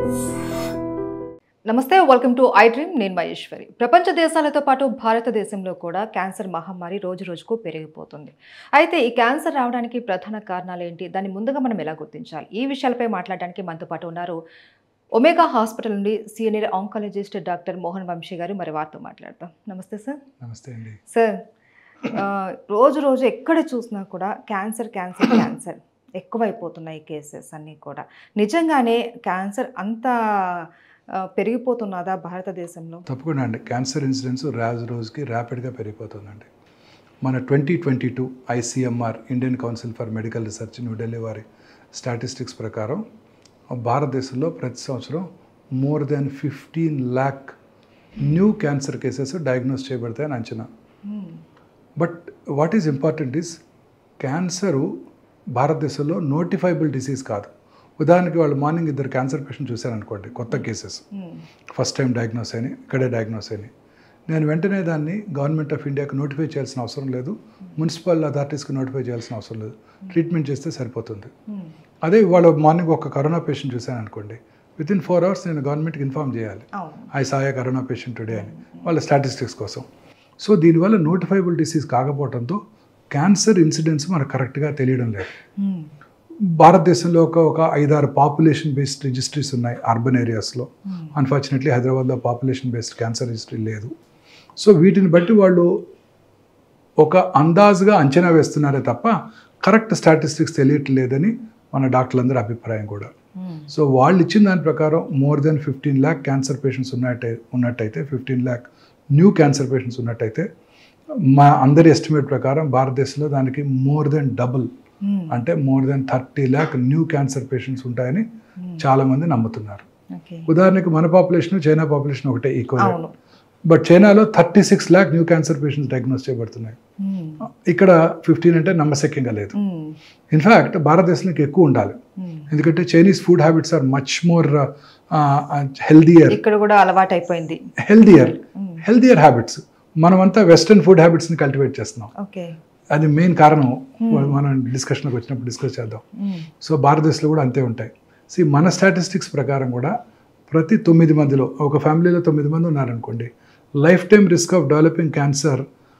నమస్తే welcome to I dream నేను మహేశ్వరి ప్రపంచ దేశాలతో పాటు భారతదేశంలో కూడా క్యాన్సర్ మహమ్మారి రోజు రోజుకు పెరిగిపోతుంది అయితే ఈ క్యాన్సర్ రావడానికి ప్రధాన కారణాలు ఏంటి దాన్ని ముందుగా మనం ఎలా గుర్తించాలి ఈ విషయాలపై మాట్లాడడానికి మనతో పాటు ఉన్నారు ఒమేగా హాస్పిటల్ నుండి senior oncologist doctor Mohan Vamsi గారు మరి వారితో మాట్లాడతాం నమస్తే సార్ నమస్తే అండి సార్ ఆ, రోజు రోజు ఎక్కడ చూసినా కూడా క్యాన్సర్ క్యాన్సర్ క్యాన్సర్ ఎక్కువైపోతున్నాయి కేసెస్ అన్నీ కూడా నిజంగానే క్యాన్సర్ అంత ఆ, పెరిగిపోతున్నదా భారతదేశంలో తప్పకుండా అండి క్యాన్సర్ ఇన్సిడెన్స్ రోజు రోజుకి ర్యాపిడ్గా పెరిగిపోతుందండి మన twenty twenty two ICMR Indian council for medical research New Delhi వారి స్టాటిస్టిక్స్ ప్రకారం భారతదేశంలో ప్రతి సంవత్సరం more than fifteen lakh new cancer cases diagnose చేయబడతాయని అంచనా మ్మ్. But what is important is cancer భారతదేశంలో నోటిఫైబుల్ డిసీజ్ కాదు ఉదాహరణకి వాళ్ళు మార్నింగ్ ఇద్దరు క్యాన్సర్ పేషెంట్ చూశారనుకోండి కొత్త కేసెస్ మ్మ్. ఫస్ట్ టైం డయాగ్నోస్ అయినాయి ఇక్కడే డయాగ్నోస్ అయినాయి నేను వెంటనే దాన్ని గవర్నమెంట్ ఆఫ్ ఇండియాకి నోటిఫై చేయాల్సిన అవసరం లేదు మున్సిపల్ అథారిటీస్కి నోటిఫై చేయాల్సిన అవసరం లేదు ట్రీట్మెంట్ చేస్తే సరిపోతుంది మ్మ్. అదే ఇవాళ మార్నింగ్ ఒక కరోనా పేషెంట్ చూశాను అనుకోండి విత్ ఇన్ ఫోర్ అవర్స్ నేను గవర్నమెంట్కి ఇన్ఫామ్ చేయాలి అవును ఐ సాయ కరోనా పేషెంట్ టుడే అని వాళ్ళ స్టాటిస్టిక్స్ కోసం సో దీనివల్ల నోటిఫైబుల్ డిసీజ్ కాకపోవడంతో క్యాన్సర్ ఇన్సిడెంట్స్ మనకు కరెక్ట్గా తెలియడం లేదు మ్మ్. భారతదేశంలో ఒక ఒక ఐదారు పాపులేషన్ బేస్డ్ రిజిస్ట్రీస్ ఉన్నాయి అర్బన్ ఏరియాస్లో మ్మ్. అన్ఫార్చునేట్లీ హైదరాబాద్లో పాపులేషన్ బేస్డ్ క్యాన్సర్ హిస్టరీ లేదు సో వీటిని బట్టి వాళ్ళు ఒక అందాజుగా అంచనా వేస్తున్నారే తప్ప కరెక్ట్ స్టాటిస్టిక్స్ తెలియట్లేదని మన డాక్టర్లందరి అభిప్రాయం కూడా మ్మ్. సో వాళ్ళు ఇచ్చిన దాని ప్రకారం more than fifteen lakh cancer patients ఉన్నట్టే ఉన్నట్టయితే fifteen lakh new cancer patients ఉన్నట్టయితే మా అందరి ఎస్టిమేట్ ప్రకారం భారతదేశంలో దానికి మోర్ దెన్ డబుల్ మ్మ్. అంటే more than thirty lakh new cancer patients ఉంటాయని మ్మ్. చాలామంది నమ్ముతున్నారు ఓకే ఉదాహరణకి మన పాపులేషన్ చైనా పాపులేషన్ ఒకటే ఈక్వల్ అవును బట్ చైనాలో thirty six lakh new cancer patients diagnose చేయబడుతున్నాయి మ్మ్. ఇక్కడ ఫిఫ్టీన్ అంటే నమ్మశక్యంగా లేదు మ్మ్. ఇన్ఫ్యాక్ట్ భారతదేశానికి ఎక్కువ ఉండాలి మ్మ్. ఎందుకంటే Chinese food habits are much more healthier ఇక్కడ కూడా అలవాటు అయిపోయింది హెల్దియర్ మ్మ్. హెల్దియర్ హ్యాబిట్స్ మనమంతా వెస్ట్రన్ ఫుడ్ హ్యాబిట్స్ని కల్టివేట్ చేస్తున్నాం ఓకే అది మెయిన్ కారణం మనం డిస్కషన్కి వచ్చినప్పుడు డిస్కస్ చేద్దాం మ్మ్. సో భారతదేశంలో కూడా అంతే ఉంటాయి సి మన స్టాటిస్టిక్స్ ప్రకారం కూడా ప్రతి తొమ్మిది మందిలో ఒక ఫ్యామిలీలో తొమ్మిది మంది ఉన్నారనుకోండి life time risk of developing cancer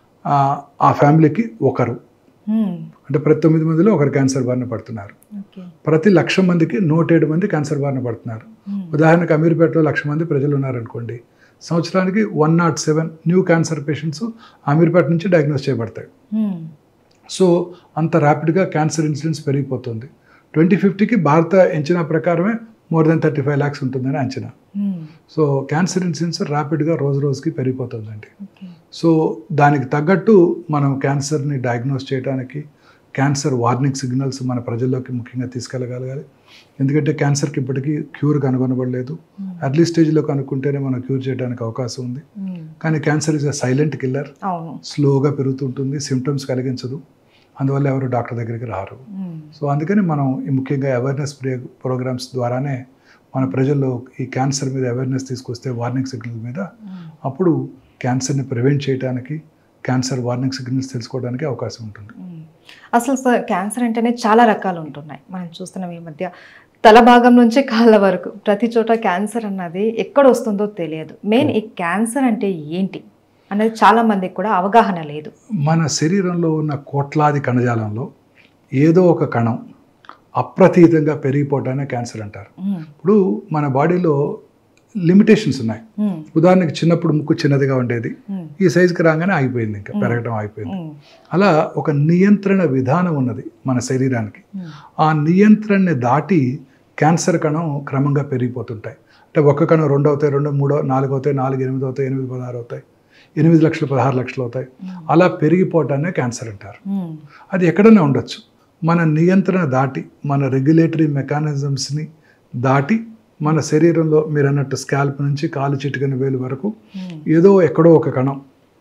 ఆ ఫ్యామిలీకి ఒకరు మ్మ్. అంటే ప్రతి తొమ్మిది మందిలో ఒకరు క్యాన్సర్ బారిన పడుతున్నారు ఓకే ప్రతి లక్ష మందికి నూట ఏడు మంది క్యాన్సర్ బారిన పడుతున్నారు మ్మ్. ఉదాహరణకు అమీర్పేటలో లక్ష మంది ప్రజలు ఉన్నారనుకోండి సంవత్సరానికి one naught seven new cancer patients Ameerpet నుంచి డయాగ్నోస్ చేయబడతాయి మ్మ్. సో అంత ర్యాపిడ్గా క్యాన్సర్ ఇన్సిడెన్స్ పెరిగిపోతుంది ట్వంటీ ఫిఫ్టీకి భారత అంచనా ప్రకారమే more than thirty five lakhs ఉంటుందని అంచనా మ్మ్. సో క్యాన్సర్ ఇన్సిడెన్స్ ర్యాపిడ్గా రోజు రోజుకి పెరిగిపోతుందండి ఓకే సో దానికి తగ్గట్టు మనం క్యాన్సర్ని డయాగ్నోస్ చేయడానికి క్యాన్సర్ వార్నింగ్ సిగ్నల్స్ మన ప్రజల్లోకి ముఖ్యంగా తీసుకెళ్ళగలగాలి ఎందుకంటే క్యాన్సర్కి ఇప్పటికీ క్యూర్ కనుగొనబడలేదు మ్మ్. ఎర్లీ స్టేజ్లో కనుక్కుంటేనే మనం క్యూర్ చేయడానికి అవకాశం ఉంది మ్మ్. కానీ cancer is a silent killer అవును స్లోగా పెరుగుతుంటుంది సిమ్టమ్స్ కలిగించదు అందువల్ల ఎవరు డాక్టర్ దగ్గరికి రారు మ్మ్. సో అందుకని మనం ఈ ముఖ్యంగా అవేర్నెస్ ప్రోగ్రామ్స్ ద్వారానే మన ప్రజల్లో ఈ క్యాన్సర్ మీద అవేర్నెస్ తీసుకొస్తే వార్నింగ్ సిగ్నల్ మీద మ్మ్. అప్పుడు క్యాన్సర్ని ప్రివెంట్ చేయడానికి క్యాన్సర్ వార్నింగ్ సిగ్నల్స్ తెలుసుకోవడానికి అవకాశం ఉంటుంది మ్మ్. అసలు సార్ క్యాన్సర్ అంటేనే చాలా రకాలు ఉంటున్నాయి మనం చూస్తున్నాం ఈ మధ్య తల భాగం నుంచి కాళ్ళ వరకు ప్రతి చోట క్యాన్సర్ అన్నది ఎక్కడ వస్తుందో తెలియదు మెయిన్ ఈ క్యాన్సర్ అంటే ఏంటి అనేది చాలా మందికి కూడా అవగాహన లేదు మన శరీరంలో ఉన్న కోట్లాది కణజాలంలో ఏదో ఒక కణం అప్రతీతంగా పెరిగిపోవటానే క్యాన్సర్ అంటారు మ్మ్. ఇప్పుడు మన బాడీలో లిమిటేషన్స్ ఉన్నాయి మ్మ్. ఉదాహరణకి చిన్నప్పుడు ముక్కు చిన్నదిగా ఉండేది మ్మ్. ఈ సైజుకి రాగానే ఆగిపోయింది ఇంకా పెరగడం ఆగిపోయింది మ్మ్. అలా ఒక నియంత్రణ విధానం ఉన్నది మన శరీరానికి మ్మ్. ఆ నియంత్రణని దాటి క్యాన్సర్ కణం క్రమంగా పెరిగిపోతుంటాయి అంటే ఒక్క కణం రెండు అవుతాయి రెండు మూడో నాలుగు అవుతాయి నాలుగు ఎనిమిది అవుతాయి ఎనిమిది పదహారు అవుతాయి ఎనిమిది లక్షలు పదహారు లక్షలు అవుతాయి అలా పెరిగిపోవటాన్ని క్యాన్సర్ అంటారు మ్మ్. అది ఎక్కడైనా ఉండొచ్చు మన నియంత్రణ దాటి మన రెగ్యులేటరీ మెకానిజమ్స్ని దాటి మన శరీరంలో మీరు అన్నట్టు స్కాల్ప్ నుంచి కాలు చిటికన వేలు వరకు మ్మ్. ఏదో ఎక్కడో ఒక కణం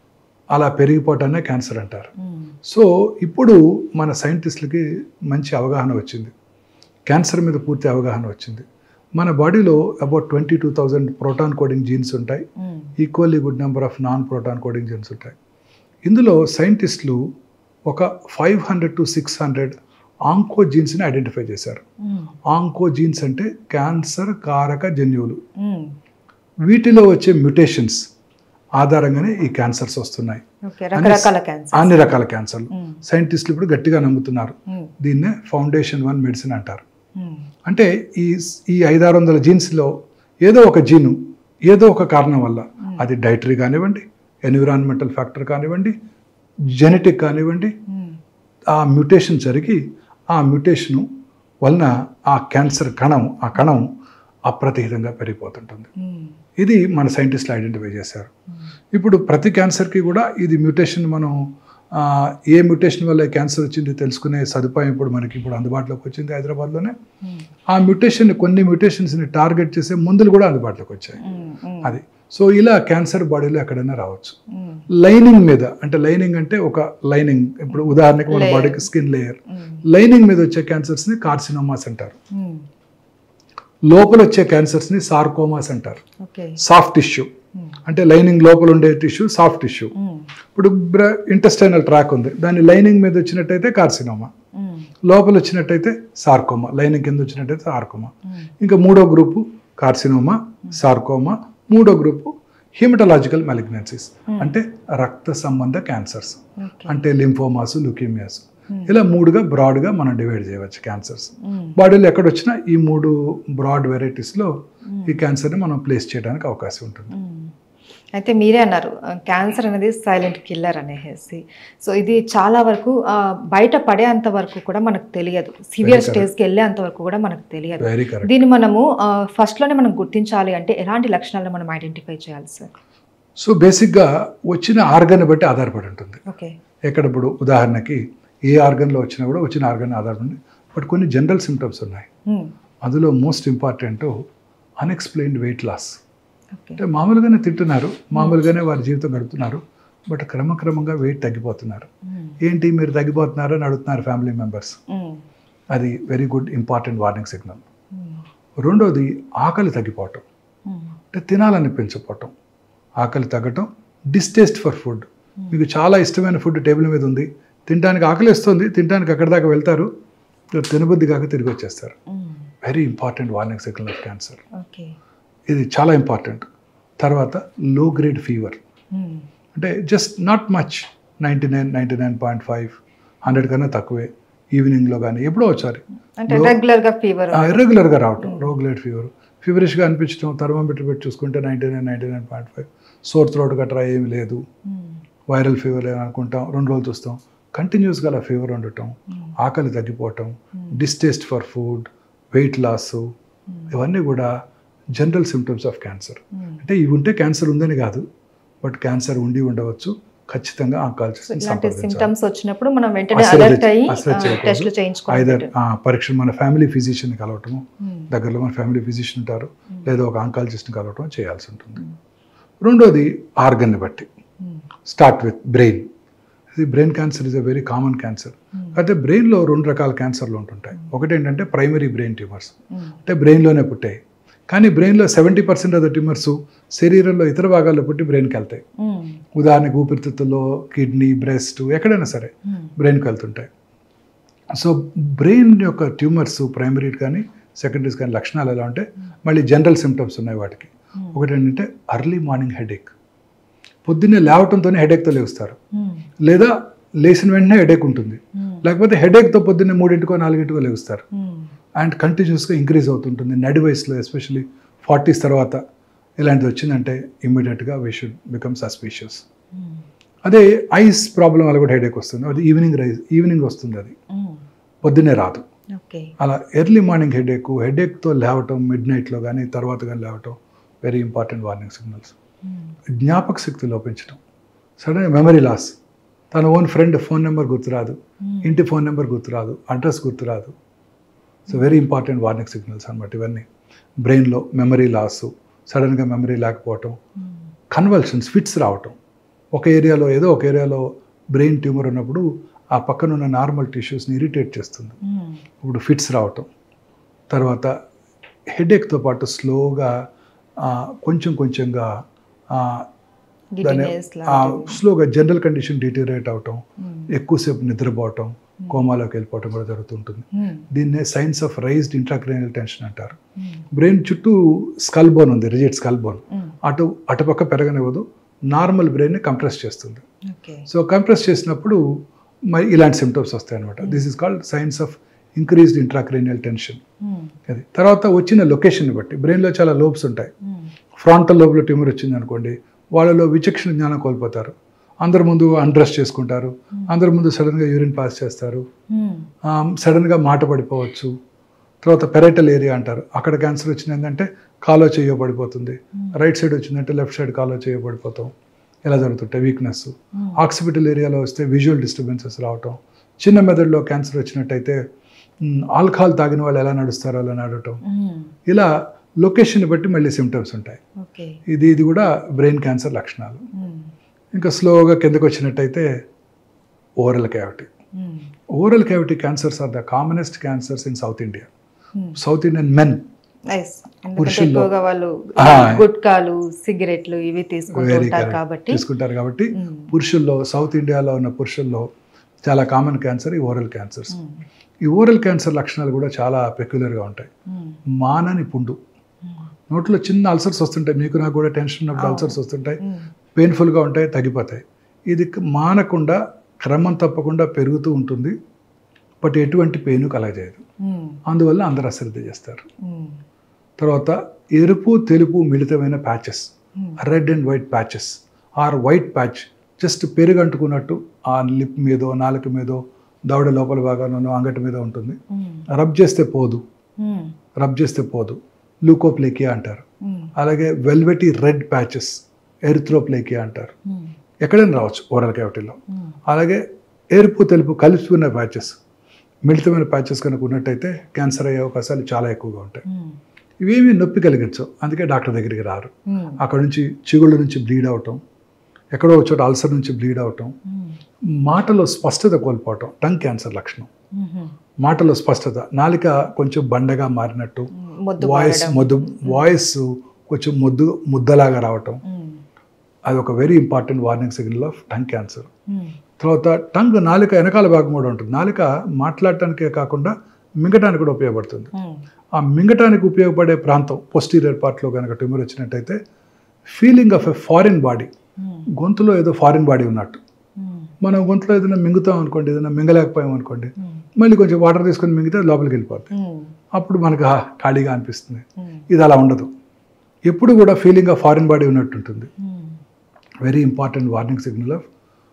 అలా పెరిగిపోవటాన్నే క్యాన్సర్ అంటారు మ్మ్. సో ఇప్పుడు మన సైంటిస్టులకి మంచి అవగాహన వచ్చింది క్యాన్సర్ మీద పూర్తి అవగాహన వచ్చింది మన బాడీలో about twenty two thousand protein coding genes ఉంటాయి మ్మ్. Equally good number of non protein coding genes ఉంటాయి ఇందులో సైంటిస్టులు ఒక five hundred to six hundred ఆంకోజీన్స్ని ఐడెంటిఫై చేశారు ఆంకోజీన్స్ అంటే క్యాన్సర్ కారక జన్యువులు వీటిలో వచ్చే మ్యుటేషన్స్ ఆధారంగానే ఈ క్యాన్సర్స్ వస్తున్నాయి ఓకే రకరకాల క్యాన్సర్ అన్ని రకాల క్యాన్సర్లు సైంటిస్టులు ఇప్పుడు గట్టిగా నమ్ముతున్నారు దీన్నే ఫౌండేషన్ వన్ మెడిసిన్ అంటారు అంటే ఈ ఈ ఐదారు వందల జీన్స్లో ఏదో ఒక జీను ఏదో ఒక కారణం వల్ల అది డైటరీ కానివ్వండి ఎన్విరాన్మెంటల్ ఫ్యాక్టర్ కానివ్వండి జెనెటిక్ కానివ్వండి ఆ మ్యుటేషన్ జరిగి ఆ మ్యుటేషను వలన ఆ క్యాన్సర్ కణం ఆ కణం అప్రతిహితంగా పెరిగిపోతుంటుంది ఇది మన సైంటిస్టులు ఐడెంటిఫై చేశారు ఇప్పుడు ప్రతి క్యాన్సర్కి కూడా ఇది మ్యూటేషన్ మనం ఆ, ఏ మ్యూటేషన్ వల్ల క్యాన్సర్ వచ్చింది తెలుసుకునే సదుపాయం ఇప్పుడు మనకి ఇప్పుడు అందుబాటులోకి వచ్చింది హైదరాబాద్లోనే ఆ మ్యూటేషన్ కొన్ని మ్యూటేషన్స్ని టార్గెట్ చేసే మందులు కూడా అందుబాటులోకి వచ్చాయి అది సో ఇలా క్యాన్సర్ బాడీలో ఎక్కడైనా రావచ్చు లైనింగ్ మీద అంటే లైనింగ్ అంటే ఒక లైనింగ్ ఇప్పుడు ఉదాహరణకి మన Layer. బాడీకి స్కిన్ లేయర్ లైనింగ్ మీద వచ్చే క్యాన్సర్స్ని కార్సినోమాస్ అంటారు లోపల వచ్చే క్యాన్సర్స్ని సార్కోమాస్ అంటారు ఓకే సాఫ్ట్ టిష్యూ అంటే లైనింగ్ లోపల ఉండే టిష్యూ సాఫ్ట్ టిష్యూ ఇప్పుడు ఇంటెస్టైనల్ ట్రాక్ ఉంది దాని లైనింగ్ మీద వచ్చినట్టయితే కార్సినోమా లోపల వచ్చినట్టయితే సార్కోమా లైనింగ్ కింద వచ్చినట్టయితే సార్కోమా ఇంకా మూడో గ్రూపు కార్సినోమా సార్కోమా మూడో గ్రూపు హిమటలాజికల్ మెలిగ్నెన్సీస్ అంటే రక్త సంబంధ క్యాన్సర్స్ ఓకే అంటే లింఫోమాస్ లుకీమియాస్ ఇలా మూడుగా బ్రాడ్గా మనం డివైడ్ చేయవచ్చు క్యాన్సర్స్ బాడీలో ఎక్కడొచ్చినా ఈ మూడు బ్రాడ్ వెరైటీస్లో ఈ క్యాన్సర్ని మనం ప్లేస్ చేయడానికి అవకాశం ఉంటుంది అయితే మీరే అన్నారు క్యాన్సర్ అనేది సైలెంట్ కిల్లర్ అనేసి సో ఇది చాలా వరకు ఆ, బయట పడేంత వరకు కూడా మనకు తెలియదు సివియర్ correct. స్టేజ్కి వెళ్ళేంత వరకు కూడా మనకు తెలియదు వెరీ కరెక్ట్ దీన్ని మనము ఆ, first లోనే మనం గుర్తించాలి అంటే ఎలాంటి లక్షణాలను మనం ఐడెంటిఫై చేయాలి సార్ సో బేసిక్గా వచ్చిన ఆర్గన్ బట్టి ఆధారపడి ఉంటుంది ఓకే ఎక్కడ ఇప్పుడు ఉదాహరణకి ఏ ఆర్గన్లో వచ్చినా కూడా వచ్చిన ఆర్గన్ ఆధారపడి బట్ కొన్ని జనరల్ సిమ్టమ్స్ ఉన్నాయి అందులో most important unexplained weight loss okay అంటే మామూలుగానే తింటున్నారు మామూలుగానే వారి జీవితం గడుపుతున్నారు బట్ క్రమక్రమంగా వెయిట్ తగ్గిపోతున్నారు ఏంటి మీరు తగ్గిపోతున్నారు అని అడుగుతున్నారు ఫ్యామిలీ మెంబర్స్ అది very good important warning signal రెండోది ఆకలి తగ్గిపోవటం అంటే తినాలనిపించకపోవటం ఆకలి తగ్గటం డిస్టేస్ట్ ఫర్ ఫుడ్ మీకు చాలా ఇష్టమైన ఫుడ్ టేబుల్ మీద ఉంది తినడానికి ఆకలి వస్తుంది తినడానికి అక్కడి దాకా వెళ్తారు తినబుద్ధి కాక తిరిగి వచ్చేస్తారు very important warning signal of cancer okay ఇది చాలా ఇంపార్టెంట్ తర్వాత లో గ్రేడ్ ఫీవర్ అంటే just not much ninety nine ninety nine point five hundred కన్నా తక్కువే ఈవినింగ్లో కానీ ఎప్పుడో ఒకసారి అంటే రెగ్యులర్ గా ఫీవర్ ఇర్రెగ్యులర్గా రావటం రోగ్లేట్ ఫీవర్ ఫీవరిష్గా అనిపించడం థర్మోమీటర్ పెట్టి చూసుకుంటే ninety nine ninety nine point five sore throat గట్రా ఏమీ లేదు వైరల్ ఫీవర్ అనుకుంటాం రెండు రోజులు చూస్తాం కంటిన్యూస్గా అలా ఫీవర్ ఉండటం ఆకలి తగ్గిపోవటం distaste for food weight loss ఇవన్నీ కూడా జనరల్ సిమ్టమ్స్ ఆఫ్ క్యాన్సర్ అంటే ఇవి ఉంటే క్యాన్సర్ ఉందని కాదు బట్ క్యాన్సర్ ఉండి ఉండవచ్చు ఖచ్చితంగా ఆంకాలజిస్ట్ ఇలాంటి సిమ్టమ్స్ వచ్చినప్పుడు మనం వెంటనే అశ్రద్ధ అలర్ట్ అయ్యి అశ్రద్ధ చేయకూడదు. టెస్ట్లు చేయించుకోవాలి ఐదర్ పరీక్ష మన ఫ్యామిలీ ఫిజిషియన్ కలవటము దగ్గరలో మన ఫ్యామిలీ ఫిజిషియన్ ఉంటారు లేదా ఒక ఆంకాలజిస్ట్ని కలవటం చేయాల్సి ఉంటుంది రెండోది ఆర్గన్ని బట్టి స్టార్ట్ విత్ బ్రెయిన్ ఇది brain cancer is a very common cancer అయితే బ్రెయిన్లో రెండు రకాల క్యాన్సర్లు ఉంటుంటాయి ఒకటి ఏంటంటే ప్రైమరీ బ్రెయిన్ ట్యూమర్స్ అంటే బ్రెయిన్లోనే పుట్టాయి కానీ బ్రెయిన్లో seventy percent of the tumours శరీరంలో ఇతర భాగాల్లో పుట్టి బ్రెయిన్కి వెళ్తాయి ఉదాహరణకు ఊపిరితిత్తుల్లో కిడ్నీ బ్రెస్ట్ ఎక్కడైనా సరే బ్రెయిన్కి వెళ్తుంటాయి సో బ్రెయిన్ యొక్క ట్యూమర్స్ ప్రైమరీ కానీ సెకండరీస్ కానీ లక్షణాలు ఎలా ఉంటాయి మళ్ళీ జనరల్ సిమ్టమ్స్ ఉన్నాయి వాటికి ఒకటి ఏంటంటే అర్లీ మార్నింగ్ హెడేక్ పొద్దున్నే లేవటంతోనే హెడేక్తో లేస్తారు లేదా లేచిన వెంటనే హెడేక్ ఉంటుంది లేకపోతే హెడేక్తో పొద్దున్నే మూడింటికో నాలుగింటికో లేస్తారు అండ్ కంటిన్యూస్గా ఇంక్రీజ్ అవుతుంటుంది నడి వయసులో ఎస్పెషలీ ఫార్టీస్ తర్వాత ఇలాంటిది వచ్చిందంటే ఇమ్మీడియట్గా వీ షుడ్ బికమ్ సస్పీషియస్ అదే ఐస్ ప్రాబ్లం వల్ల కూడా హెడేక్ వస్తుంది అది ఈవినింగ్ రైజ్ ఈవినింగ్ వస్తుంది అది పొద్దున్నే రాదు ఓకే అలా ఎర్లీ మార్నింగ్ హెడేక్ హెడేక్తో లేవటం మిడ్ నైట్లో కానీ తర్వాత కానీ లేవటం వెరీ ఇంపార్టెంట్ వార్నింగ్ సిగ్నల్స్ జ్ఞాపక శక్తి లోపించడం సడన్ మెమరీ లాస్ తన ఓన్ ఫ్రెండ్ ఫోన్ నెంబర్ గుర్తురాదు ఇంటి ఫోన్ నెంబర్ గుర్తురాదు అడ్రస్ గుర్తురాదు so very important warning signals అనమాట ఇవన్నీ బ్రెయిన్లో మెమరీ లాస్ సడన్గా మెమరీ లేకపోవటం కన్వల్షన్స్ ఫిట్స్ రావటం ఒక ఏరియాలో ఏదో ఒక ఏరియాలో బ్రెయిన్ ట్యూమర్ ఉన్నప్పుడు ఆ పక్కన ఉన్న నార్మల్ టిష్యూస్ని ఇరిటేట్ చేస్తుంది ఇప్పుడు ఫిట్స్ రావటం తర్వాత హెడేక్తో పాటు స్లోగా ఆ, కొంచెం కొంచెంగా ఆ, దాని గిటినెస్ ఆ, స్లోగా జనరల్ కండిషన్ డిటీరియేట్ అవటం ఎక్కువసేపు నిద్రపోవటం కోమాలోకి వెళ్ళిపోవటం కూడా జరుగుతుంటుంది మ్మ్. దీన్నే signs of raised intracranial tension అంటారు మ్మ్. బ్రెయిన్ చుట్టూ స్కల్ బోన్ ఉంది రిజిట్ స్కల్ బోన్ మ్మ్. అటు అటుపక్క పెరగనివ్వదు నార్మల్ బ్రెయిన్ని కంప్రెస్ చేస్తుంది ఓకే సో కంప్రెస్ చేసినప్పుడు మరి ఇలాంటి సిమ్టమ్స్ వస్తాయి అనమాట this is called signs of increased intracranial tension మ్మ్. అది తర్వాత వచ్చిన లొకేషన్ బట్టి బ్రెయిన్లో చాలా లోబ్స్ ఉంటాయి మ్మ్. ఫ్రాంటల్ లోబ్లో ట్యూమర్ వచ్చింది అనుకోండి వాళ్ళలో విచక్షణ జ్ఞానం కోల్పోతారు అందరి ముందు అన్డ్రెస్ చేసుకుంటారు అందరి ముందు సడన్గా యూరిన్ పాస్ చేస్తారు మ్మ్. సడన్గా మాట పడిపోవచ్చు తర్వాత పెరైటల్ ఏరియా అంటారు అక్కడ క్యాన్సర్ వచ్చిందంటే కాలో చెయ్యో పడిపోతుంది రైట్ సైడ్ వచ్చిందంటే లెఫ్ట్ సైడ్ కాలో చెయ్యో పడిపోతాం ఇలా జరుగుతుంటాయి వీక్నెస్ మ్మ్. ఆక్సిపిటల్ ఏరియాలో వస్తే విజువల్ డిస్టర్బెన్సెస్ రావటం చిన్న మెదడులో క్యాన్సర్ వచ్చినట్టయితే మ్, ఆల్కహాల్ తాగిన వాళ్ళు ఎలా నడుస్తారో అలా నడవటం మ్మ్. ఇలా లొకేషన్ బట్టి మళ్ళీ సిమ్టమ్స్ ఉంటాయి ఓకే ఇది ఇది కూడా బ్రెయిన్ క్యాన్సర్ లక్షణాలు మ్మ్. ఇంకా స్లోగా కిందకు వచ్చినట్టయితే ఓరల్ క్యావిటీ మ్మ్. Oral cavity cancers are the commonest cancers in South India మ్మ్. సౌత్ ఇండియన్ మెన్ నైస్ ఎందుకంటే పురుషుల్లో- ఎక్కువగా వాళ్ళు ఆ. గుట్కాలు సిగరెట్లు ఇవి తీసుకుంటూ వెరీ ఉంటారు కాబట్టి తీసుకుంటారు కాబట్టి మ్మ్. పురుషుల్లో సౌత్ ఇండియాలో ఉన్న పురుషుల్లో చాలా కామన్ క్యాన్సర్ ఈ ఓరల్ క్యాన్సర్స్ మ్మ్. ఈ ఓరల్ క్యాన్సర్ లక్షణాలు కూడా చాలా పెక్యులర్గా ఉంటాయి మ్మ్. మానని పుండు మ్మ్. నోట్లో చిన్న అల్సర్స్ వస్తుంటాయి మీకు నాకు కూడా టెన్షన్ ఉన్నప్పుడు అవును. అల్సర్స్ వస్తుంటాయి మ్మ్. పెయిన్ఫుల్గా ఉంటాయి తగ్గిపోతాయి ఇది మానకుండా క్రమం తప్పకుండా పెరుగుతూ ఉంటుంది బట్ ఎటువంటి పెయిన్ కలగజేయదు మ్మ్. అందువల్ల అందరూ అశ్రద్ధ చేస్తారు మ్మ్. తర్వాత ఎరుపు తెలుపు మిళితమైన ప్యాచెస్ మ్మ్. Red and white patches or white patch just పెరుగు అంటుకున్నట్టు ఆ లిప్ మీదో నాలుక మీదో దవడ లోపల భాగానో అంగటి మీద ఉంటుంది మ్మ్. రబ్ చేస్తే పోదు మ్మ్. రబ్ చేస్తే పోదు లూకోప్లేకియా అంటారు మ్మ్. అలాగే వెల్వెటీ రెడ్ ప్యాచెస్ ఎరిథ్రోప్లేకియా అంటారు మ్మ్. ఎక్కడైనా రావచ్చు ఓరల్ క్యావిటీలో మ్మ్. అలాగే ఎరుపు తెలుపు కలిసిపోయిన ప్యాచెస్ మిళితమైన ప్యాచెస్ కనుక ఉన్నట్టయితే క్యాన్సర్ అయ్యే అవకాశాలు చాలా ఎక్కువగా ఉంటాయి మ్మ్. ఇవేమీ నొప్పి కలిగించవు అందుకే డాక్టర్ దగ్గరికి రారు మ్మ్. అక్కడ నుంచి చిగుళ్ళ నుంచి బ్లీడ్ అవటం ఎక్కడో ఒక చోట అల్సర్ నుంచి బ్లీడ్ అవటం మ్మ్. మాటలో స్పష్టత కోల్పోవటం టంగ్ క్యాన్సర్ లక్షణం మ్మ్. మాటలో స్పష్టత నాలిక కొంచెం బండగా మారినట్టు ముద్దు వాయిస్ పడడం. మొద్దు వాయిస్ కొంచెం ముద్దు ముద్దలాగా రావటం మ్మ్. అది ఒక very important warning signal of tongue cancer మ్మ్. తర్వాత టంగ్ నాలిక వెనకాల భాగం కూడా ఉంటుంది నాలిక మాట్లాడటానికే కాకుండా మింగటానికి కూడా ఉపయోగపడుతుంది మ్మ్. ఆ మింగటానికి ఉపయోగపడే ప్రాంతం పొస్టీరియర్ పార్ట్లో కనుక ట్యూమర్ వచ్చినట్టయితే feeling of a foreign body మ్మ్. గొంతులో ఏదో ఫారిన్ బాడీ ఉన్నట్టు మ్మ్. మనం గొంతులో ఏదైనా మింగుతాం అనుకోండి ఏదైనా మింగలేకపోయాం అనుకోండి మ్మ్. మళ్ళీ కొంచెం వాటర్ తీసుకొని మింగితే అది లోపలికి వెళ్ళిపోతుంది మ్మ్. అప్పుడు మనకు "ఆ, ఖాళీగా అనిపిస్తుంది మ్మ్. ఇది అలా ఉండదు ఎప్పుడు కూడా ఫీలింగ్ ఆఫ్ ఫారిన్ బాడీ ఉన్నట్టు ఉంటుంది మ్మ్. Very important warning signal of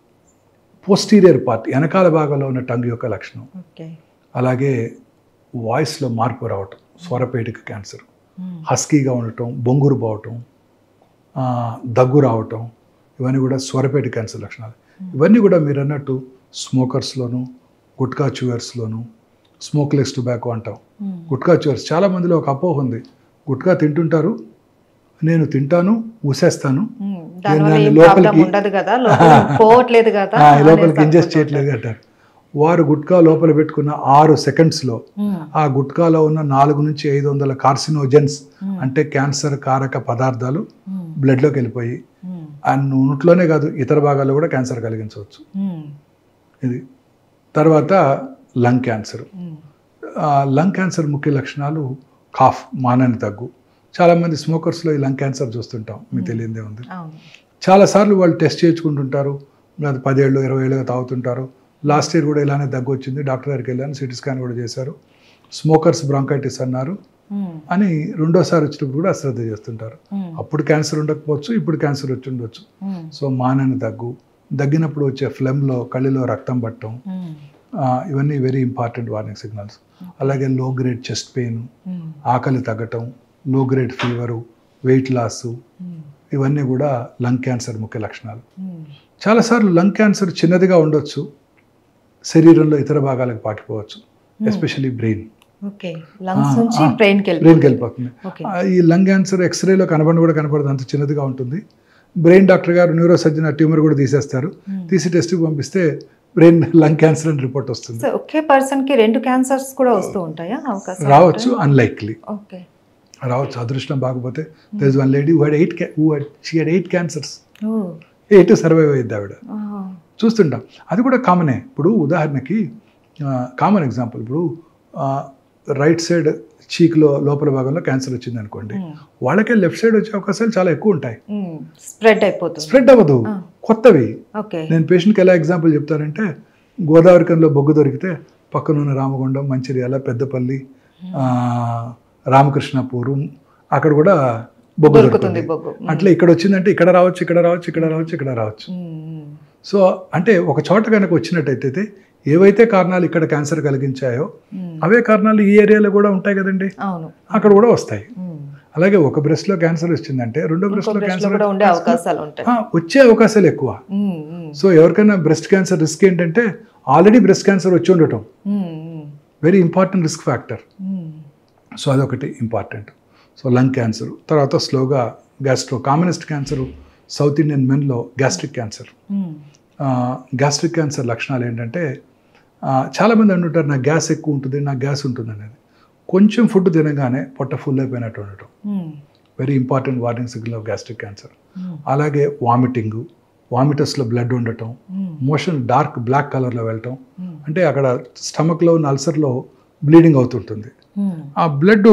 posterior part వెనకాల భాగంలో ఉన్న టంగ్ యొక్క లక్షణం ఓకే అలాగే వాయిస్లో మార్పు రావటం స్వరపేటిక క్యాన్సర్ మ్మ్. హస్కీగా ఉండటం బొంగురు పోవటం ఆ, దగ్గు రావటం ఇవన్నీ కూడా స్వరపేటి క్యాన్సర్ లక్షణాలు ఇవన్నీ కూడా మీరు అన్నట్టు స్మోకర్స్లోను గుట్కా చూయర్స్లోను స్మోక్లెస్ టొబాకో అంటాం మ్మ్. గుట్కా చూయర్స్ చాలా మందిలో ఒక అపోహ ఉంది గుట్కా తింటుంటారు నేను తింటాను ఊసేస్తాను మ్మ్. దానివల్ల దాన్ని ఏం లోపలికి- ప్రాబ్లం ఉండదు కదా లోపల పోవట్లేదు కదా ఆ, అనేసి లోపలికి ఇంజెస్ట్ అనుకుంటుంటారు. చేయట్లేదు అంటారు వారు గుట్కా లోపల పెట్టుకున్న ఆరు సెకండ్స్లో మ్మ్. ఆ గుట్కాలో ఉన్న నాలుగు నుంచి ఐదు వందల కార్సినోజెన్స్ మ్మ్. అంటే క్యాన్సర్ కారక పదార్థాలు మ్మ్. బ్లడ్లోకి వెళ్ళిపోయి మ్మ్. ఆ నోట్లోనే కాదు ఇతర భాగాల్లో కూడా క్యాన్సర్ కలిగించవచ్చు మ్మ్. ఇది తర్వాత లంగ్ క్యాన్సర్ మ్మ్. ఆ, లంగ్ క్యాన్సర్ ముఖ్య లక్షణాలు కాఫ్ మానని తగ్గు చాలామంది స్మోకర్స్లో ఈ లంగ్ క్యాన్సర్ చూస్తుంటాం మీకు తెలియదే ఉంది అవును చాలాసార్లు వాళ్ళు టెస్ట్ చేయించుకుంటుంటారు లేదా పదేళ్ళు ఇరవై ఏళ్ళుగా తాగుతుంటారు లాస్ట్ ఇయర్ కూడా ఇలానే దగ్గు వచ్చింది డాక్టర్ దగ్గరికి వెళ్ళాను సిటీ స్కాన్ కూడా చేశారు స్మోకర్స్ బ్రాంకైటిస్ అన్నారు మ్మ్. అని రెండోసారి వచ్చినప్పుడు కూడా అశ్రద్ధ చేస్తుంటారు మ్మ్. అప్పుడు క్యాన్సర్ ఉండకపోవచ్చు ఇప్పుడు క్యాన్సర్ వచ్చి ఉండొచ్చు మ్మ్. సో మానని దగ్గు దగ్గినప్పుడు వచ్చే ఫ్లెమ్లో కళ్ళలో రక్తం పట్టడం మ్మ్. ఆ, ఇవన్నీ వెరీ ఇంపార్టెంట్ వార్నింగ్ సిగ్నల్స్ అలాగే లో గ్రేడ్ చెస్ట్ పెయిన్ మ్మ్. ఆకలి తగ్గటం low grade fever weight loss మ్మ్. ఇవన్నీ కూడా లంగ్ క్యాన్సర్ ముఖ్య లక్షణాలు మ్మ్. చాలాసార్లు లంగ్ క్యాన్సర్ చిన్నదిగా ఉండొచ్చు శరీరంలో ఇతర భాగాలకు పాకిపోవచ్చు ఎస్పెషల్లీ బ్రెయిన్ ఓకే లంగ్స్ ఆ, నుంచి ఆ. బ్రెయిన్కి వెళ్ళి బ్రెయిన్కి వెళ్ళిపోతుంది ఓకే ఆ, ఈ లంగ్ క్యాన్సర్ ఎక్స్రేలో కనబడి కూడా కనపడదు అంత చిన్నదిగా ఉంటుంది బ్రెయిన్ డాక్టర్ గారు న్యూరో సర్జన్ ఆ ట్యూమర్ కూడా తీసేస్తారు మ్మ్. తీసి టెస్ట్కి పంపిస్తే బ్రెయిన్ లంగ్ క్యాన్సర్ అని రిపోర్ట్ వస్తుంది సో ఒకే పర్సన్ కి రెండు క్యాన్సర్స్ కూడా వస్తూ ఉంటాయా అవకాశం రావచ్చు అన్లైక్లీ ఓకే రావచ్చు అదృష్టం బాగపోతే there is one lady who had eight who she had eight cancers oh eight survive అయ్యింది ఆవిడ ఆహా. చూస్తుంటాం అది కూడా కామనే ఇప్పుడు ఉదాహరణకి కామన్ ఎగ్జాంపుల్ ఇప్పుడు రైట్ సైడ్ చీక్లో లోపల భాగంలో క్యాన్సర్ వచ్చింది అనుకోండి వాళ్ళకే లెఫ్ట్ సైడ్ వచ్చే అవకాశాలు చాలా ఎక్కువ ఉంటాయి స్ప్రెడ్ అయిపోతుంది స్ప్రెడ్ అవ్వదు ఆ. కొత్తవి ఓకే నేను పేషెంట్కి ఎలా ఎగ్జాంపుల్ చెప్తానంటే గోదావరి కనిలో బొగ్గు దొరికితే పక్కన ఉన్న రామగుండం మంచిర్యాల పెద్దపల్లి ఆ, రామకృష్ణపూరు అక్కడ కూడా బొగ్గు దొరుకుతుంది దొరుకుతుంది బొగ్గు అట్లా ఇక్కడ వచ్చిందంటే ఇక్కడ రావచ్చు ఇక్కడ రావచ్చు ఇక్కడ రావచ్చు ఇక్కడ రావచ్చు మ్మ్. సో అంటే ఒక చోట కనుక వచ్చినట్టయితే ఏవైతే కారణాలు ఇక్కడ క్యాన్సర్ కలిగించాయో మ్మ్. అవే కారణాలు ఈ ఏరియాలో కూడా ఉంటాయి కదండి అవును అక్కడ కూడా వస్తాయి మ్మ్. అలాగే ఒక బ్రెస్ట్ లో క్యాన్సర్ వచ్చిందంటే రెండో బ్రెస్ట్ ఇంకో లో బ్రెస్ట్ లో క్యాన్సర్ కూడా ఉండే అవకాశాలు ఉంటాయి వచ్చే అవకాశాలు ఎక్కువ మ్మ్. మ్మ్. సో ఎవరికైనా బ్రెస్ట్ క్యాన్సర్ రిస్క్ ఏంటంటే ఆల్రెడీ బ్రెస్ట్ క్యాన్సర్ వచ్చి ఉండటం మ్మ్. మ్మ్. వెరీ ఇంపార్టెంట్ రిస్క్ ఫ్యాక్టర్ మ్మ్. సో అదొకటి ఇంపార్టెంట్ సో లంగ్ క్యాన్సర్ తర్వాత స్లోగా gastro commonest cancer South Indian మెన్లో గ్యాస్ట్రిక్ క్యాన్సర్ మ్మ్. గ్యాస్ట్రిక్ క్యాన్సర్ లక్షణాలు ఏంటంటే ఆ, చాలామంది అంటుంటారు నాకు గ్యాస్ ఎక్కువ ఉంటుంది నాకు గ్యాస్ ఉంటుంది అనేది కొంచెం ఫుడ్ తినగానే పొట్ట ఫుల్ అయిపోయినట్టు ఉండటం మ్మ్. Very important warning signal of gastric cancer మ్మ్. అలాగే వామిటింగ్ వామిటస్లో బ్లడ్ ఉండటం మ్మ్. మోషన్ డార్క్ బ్లాక్ కలర్లో వెళ్ళటం మ్మ్. అంటే అక్కడ స్టమక్లో ఉన్న అల్సర్లో బ్లీడింగ్ అవుతుంటుంది మ్మ్. ఆ బ్లడ్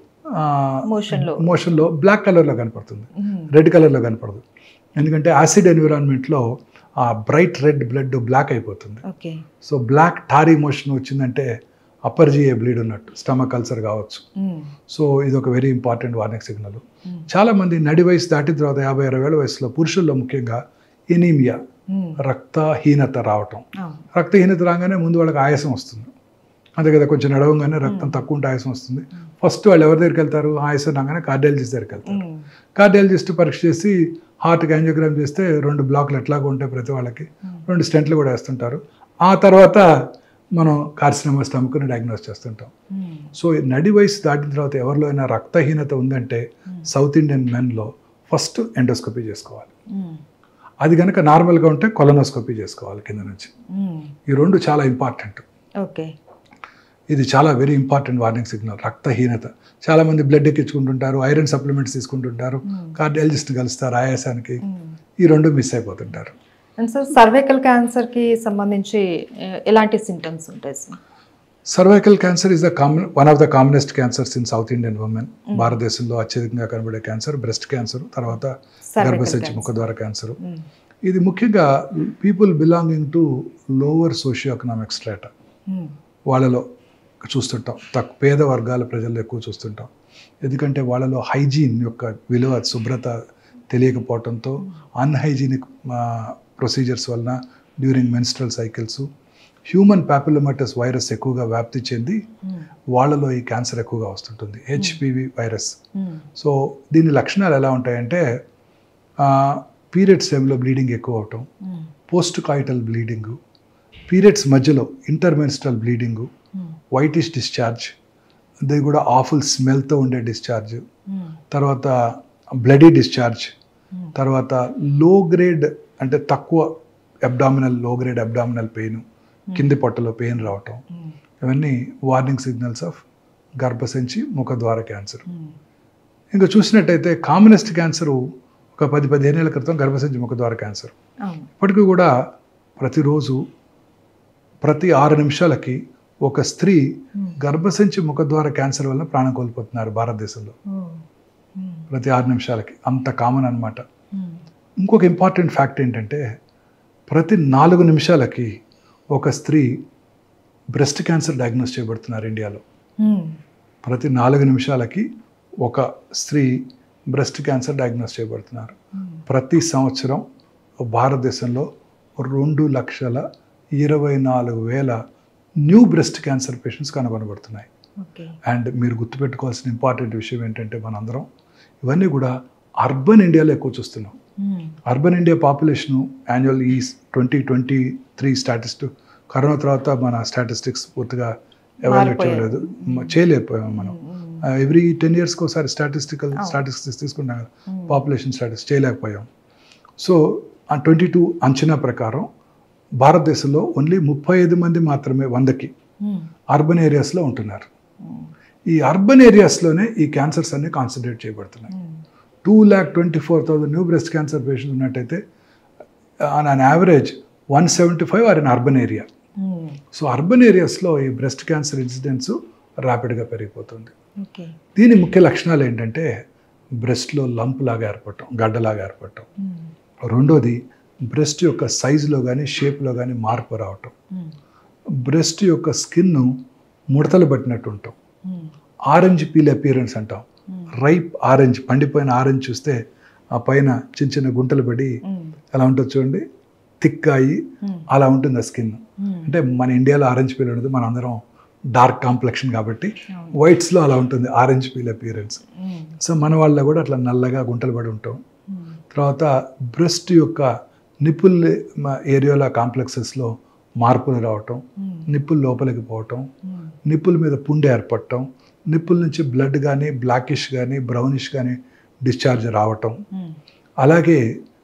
మోషన్ లో మోషన్లో బ్లాక్ కలర్లో కనపడుతుంది మ్మ్. రెడ్ కలర్లో కనపడదు ఎందుకంటే యాసిడ్ ఎన్విరాన్మెంట్లో ఆ బ్రైట్ రెడ్ బ్లడ్ బ్లాక్ అయిపోతుంది okay so black tarry motion వచ్చిందంటే అప్పర్ జిఏ బ్లీడ్ ఉన్నట్టు స్టమక్ అల్సర్ కావచ్చు మ్మ్. సో ఇది ఒక వెరీ ఇంపార్టెంట్ వార్నింగ్ సిగ్నల్ మ్మ్. చాలామంది నడి వయసు దాటిన తర్వాత యాభై అరవై ఏళ్ళ వయసులో పురుషుల్లో ముఖ్యంగా ఎనీమియా మ్మ్. రక్తహీనత రావటం అవును. రక్తహీనత రాగానే ముందు వాళ్ళకి ఆయాసం వస్తుంది అంతే కదా కొంచెం నడవంగానే రక్తం తక్కువ ఉంటే ఆయాసం వస్తుంది ఫస్ట్ వాళ్ళు ఎవరి దగ్గరికి వెళ్తారు ఆయాసం రాగానే కార్డియాలజిస్ట్ దగ్గరికి వెళ్తారు మ్మ్. కార్డియాలజిస్ట్ పరీక్ష చేసి హార్ట్కి యాంజియోగ్రామ్ చేస్తే రెండు బ్లాక్లు ఎట్లాగో ఉంటాయి ప్రతి వాళ్ళకి రెండు స్టెంట్లు కూడా వేస్తుంటారు ఆ తర్వాత మనం కార్సినమా స్టమక్ని డయాగ్నోస్ చేస్తుంటాం మ్మ్. సో నడి వయసు దాటిన తర్వాత ఎవరిలో అయినా రక్తహీనత ఉందంటే సౌత్ ఇండియన్ మెన్లో ఫస్ట్ ఎండోస్కోపీ చేసుకోవాలి మ్మ్. అది కనుక నార్మల్గా ఉంటే కొలనోస్కోపీ చేసుకోవాలి కింద నుంచి మ్మ్. ఈ రెండు చాలా ఇంపార్టెంట్ ఓకే ఇది చాలా వెరీ ఇంపార్టెంట్ వార్నింగ్ సిగ్నల్ రక్తహీనత చాలామంది బ్లడ్ ఎక్కించుకుంటుంటారు ఐరన్ సప్లిమెంట్స్ తీసుకుంటుంటారు కార్డియాలజిస్ట్ కలుస్తారు ఆయాసానికి మ్మ్. ఈ రెండు మిస్ అయిపోతుంటారు అండ్ సార్ సర్వైకల్ క్యాన్సర్ కి సంబంధించి ఎ- ఎలాంటి సింటమ్స్ ఉంటాయి sir cervical cancer is the common one of the commonest cancers in South Indian women భారతదేశంలో అత్యధికంగా కనబడే క్యాన్సర్ బ్రెస్ట్ క్యాన్సర్ తర్వాత Cervical గర్భసంచి cancer. ముఖద్వార క్యాన్సర్ మ్మ్. ఇది ముఖ్యంగా people belonging to lower socio socioeconomic strata మ్మ్. వాళ్ళలో చూస్తుంటాం తక్కువ పేద వర్గాల ప్రజల్లో ఎక్కువ చూస్తుంటాం ఎందుకంటే వాళ్ళలో హైజీన్ యొక్క విలువ శుభ్రత తెలియకపోవడంతో అన్హైజీనిక్ ప్రొసీజర్స్ వలన during menstrual cycles human papillomatous virus ఎక్కువగా వ్యాప్తి చెంది మ్మ్. వాళ్ళలో ఈ క్యాన్సర్ ఎక్కువగా వస్తుంటుంది హెచ్పివి వైరస్ మ్మ్. సో దీని లక్షణాలు ఎలా ఉంటాయంటే పీరియడ్స్ టైంలో బ్లీడింగ్ ఎక్కువ అవటం మ్మ్. పోస్ట్ కాయిటల్ బ్లీడింగు పీరియడ్స్ మధ్యలో ఇంటర్మెన్స్ట్రల్ బ్లీడింగు మ్మ్. వైటిష్ డిశ్చార్జ్ అది కూడా ఆఫుల్ స్మెల్తో ఉండే డిశ్చార్జ్ మ్మ్. తర్వాత బ్లడీ డిశ్చార్జ్ మ్మ్. తర్వాత లో గ్రేడ్ అంటే తక్కువ అబ్డామినల్ లో గ్రేడ్ అబ్డామినల్ పెయిన్ కింది పొట్టలో పెయిన్ రావటం మ్మ్. ఇవన్నీ వార్నింగ్ సిగ్నల్స్ ఆఫ్ గర్భసంచి ముఖద్వార క్యాన్సర్ మ్మ్. ఇంకా చూసినట్టయితే కామనెస్ట్ క్యాన్సర్ ఒక పది పదిహేను ఏళ్ళ క్రితం గర్భసంచి ముఖద్వార క్యాన్సర్ అవును ఇప్పటికీ కూడా ప్రతిరోజు ప్రతి ఆరు నిమిషాలకి ఒక స్త్రీ మ్మ్. గర్భసంచి ముఖద్వార క్యాన్సర్ వల్ల ప్రాణం కోల్పోతున్నారు భారతదేశంలో ఓ. మ్మ్. ప్రతి ఆరు నిమిషాలకి అంత కామన్ అన్నమాట మ్మ్. ఇంకొక ఇంపార్టెంట్ ఫ్యాక్ట్ ఏంటంటే ప్రతి నాలుగు నిమిషాలకి ఒక స్త్రీ బ్రెస్ట్ క్యాన్సర్ డయాగ్నోస్ చేయబడుతున్నారు ఇండియాలో మ్మ్. ప్రతి నాలుగు నిమిషాలకి ఒక స్త్రీ బ్రెస్ట్ క్యాన్సర్ డయాగ్నోస్ చేయబడుతున్నారు మ్మ్. ప్రతి సంవత్సరం భారతదేశంలో రెండు లక్షల ఇరవై నాలుగు వేల న్యూ బ్రెస్ట్ క్యాన్సర్ పేషెంట్స్ కనుగొనబడుతున్నాయి ఓకే అండ్ మీరు గుర్తుపెట్టుకోవాల్సిన ఇంపార్టెంట్ విషయం ఏంటంటే మనందరం ఇవన్నీ కూడా అర్బన్ ఇండియాలో ఎక్కువ చూస్తున్నాం మ్మ్. అర్బన్ ఇండియా పాపులేషన్ యాన్యువల్ ఈ twenty twenty three statistic corona తర్వాత మన స్టాటిస్టిక్స్ పూర్తిగా ఎవాల్యుయేట్ మారిపోయాయి. చేయలేదు మ- చేయలేకపోయాం మనం మ్మ్. ఎవ్రీ టెన్ ఇయర్స్కి ఒకసారి స్టాటిస్టికల్ స్టాటిస్టిక్స్ తీసుకుంటాం కదా మ్మ్. పాపులేషన్ స్టాటిస్ చేయలేకపోయాం సో ఆ ట్వంటీ టూ అంచనా ప్రకారం భారతదేశంలో ఓన్లీ ముప్పై ఐదు మంది మాత్రమే వందకి మ్మ్. అర్బన్ ఏరియాస్లో ఉంటున్నారు మ్మ్. ఈ అర్బన్ ఏరియాస్లోనే ఈ క్యాన్సర్స్ అన్ని కాన్సన్ట్రేట్ చేయబడుతున్నాయి మ్మ్. Two lakh twenty four thousand new breast cancer patients ఉన్నట్టయితే on an average one seventy five are in urban area మ్మ్. సో అర్బన్ ఏరియాస్లో ఈ బ్రెస్ట్ క్యాన్సర్ ఇన్సిడెన్స్ ర్యాపిడ్గా పెరిగిపోతుంది ఓకే దీని ముఖ్య లక్షణాలు ఏంటంటే బ్రెస్ట్లో లంప్ లాగా ఏర్పడటం గడ్డలాగా ఏర్పడటం మ్మ్. రెండోది బ్రెస్ట్ యొక్క సైజులో కానీ షేప్లో కానీ మార్పు రావటం మ్మ్. బ్రెస్ట్ యొక్క స్కిన్ ముడతలు పట్టినట్టు ఉంటాం మ్మ్. ఆరెంజ్ పీల్ అపియరెన్స్ అంటాం మ్మ్. రైప్ ఆరెంజ్ పండిపోయిన ఆరెంజ్ చూస్తే ఆ పైన చిన్న చిన్న గుంటలు పడి మ్మ్. ఎలా ఉంటుంది చూడండి థిక్ అయ్యి మ్మ్. అలా ఉంటుంది ఆ స్కిన్ మ్మ్. అంటే మన ఇండియాలో ఆరెంజ్ పీల్ ఉండదు మన అందరం డార్క్ కాంప్లెక్షన్ కాబట్టి అవును. వైట్స్లో అలా ఉంటుంది ఆరెంజ్ పీల్ అపియరెన్స్ మ్మ్. సో మన వాళ్ళ కూడా అట్లా నల్లగా గుంటలు పడి ఉంటాం మ్మ్. తర్వాత బ్రెస్ట్ యొక్క నిపుల్ ఏరియాల కాంప్లెక్సెస్లో మార్పులు రావటం మ్మ్. నిప్పులు లోపలికి పోవటం మ్మ్. నిప్పుల మీద పుండె ఏర్పడటం నిప్పుల నుంచి బ్లడ్ కానీ బ్లాకిష్ కానీ బ్రౌనిష్ కానీ డిశ్చార్జ్ రావటం మ్మ్. అలాగే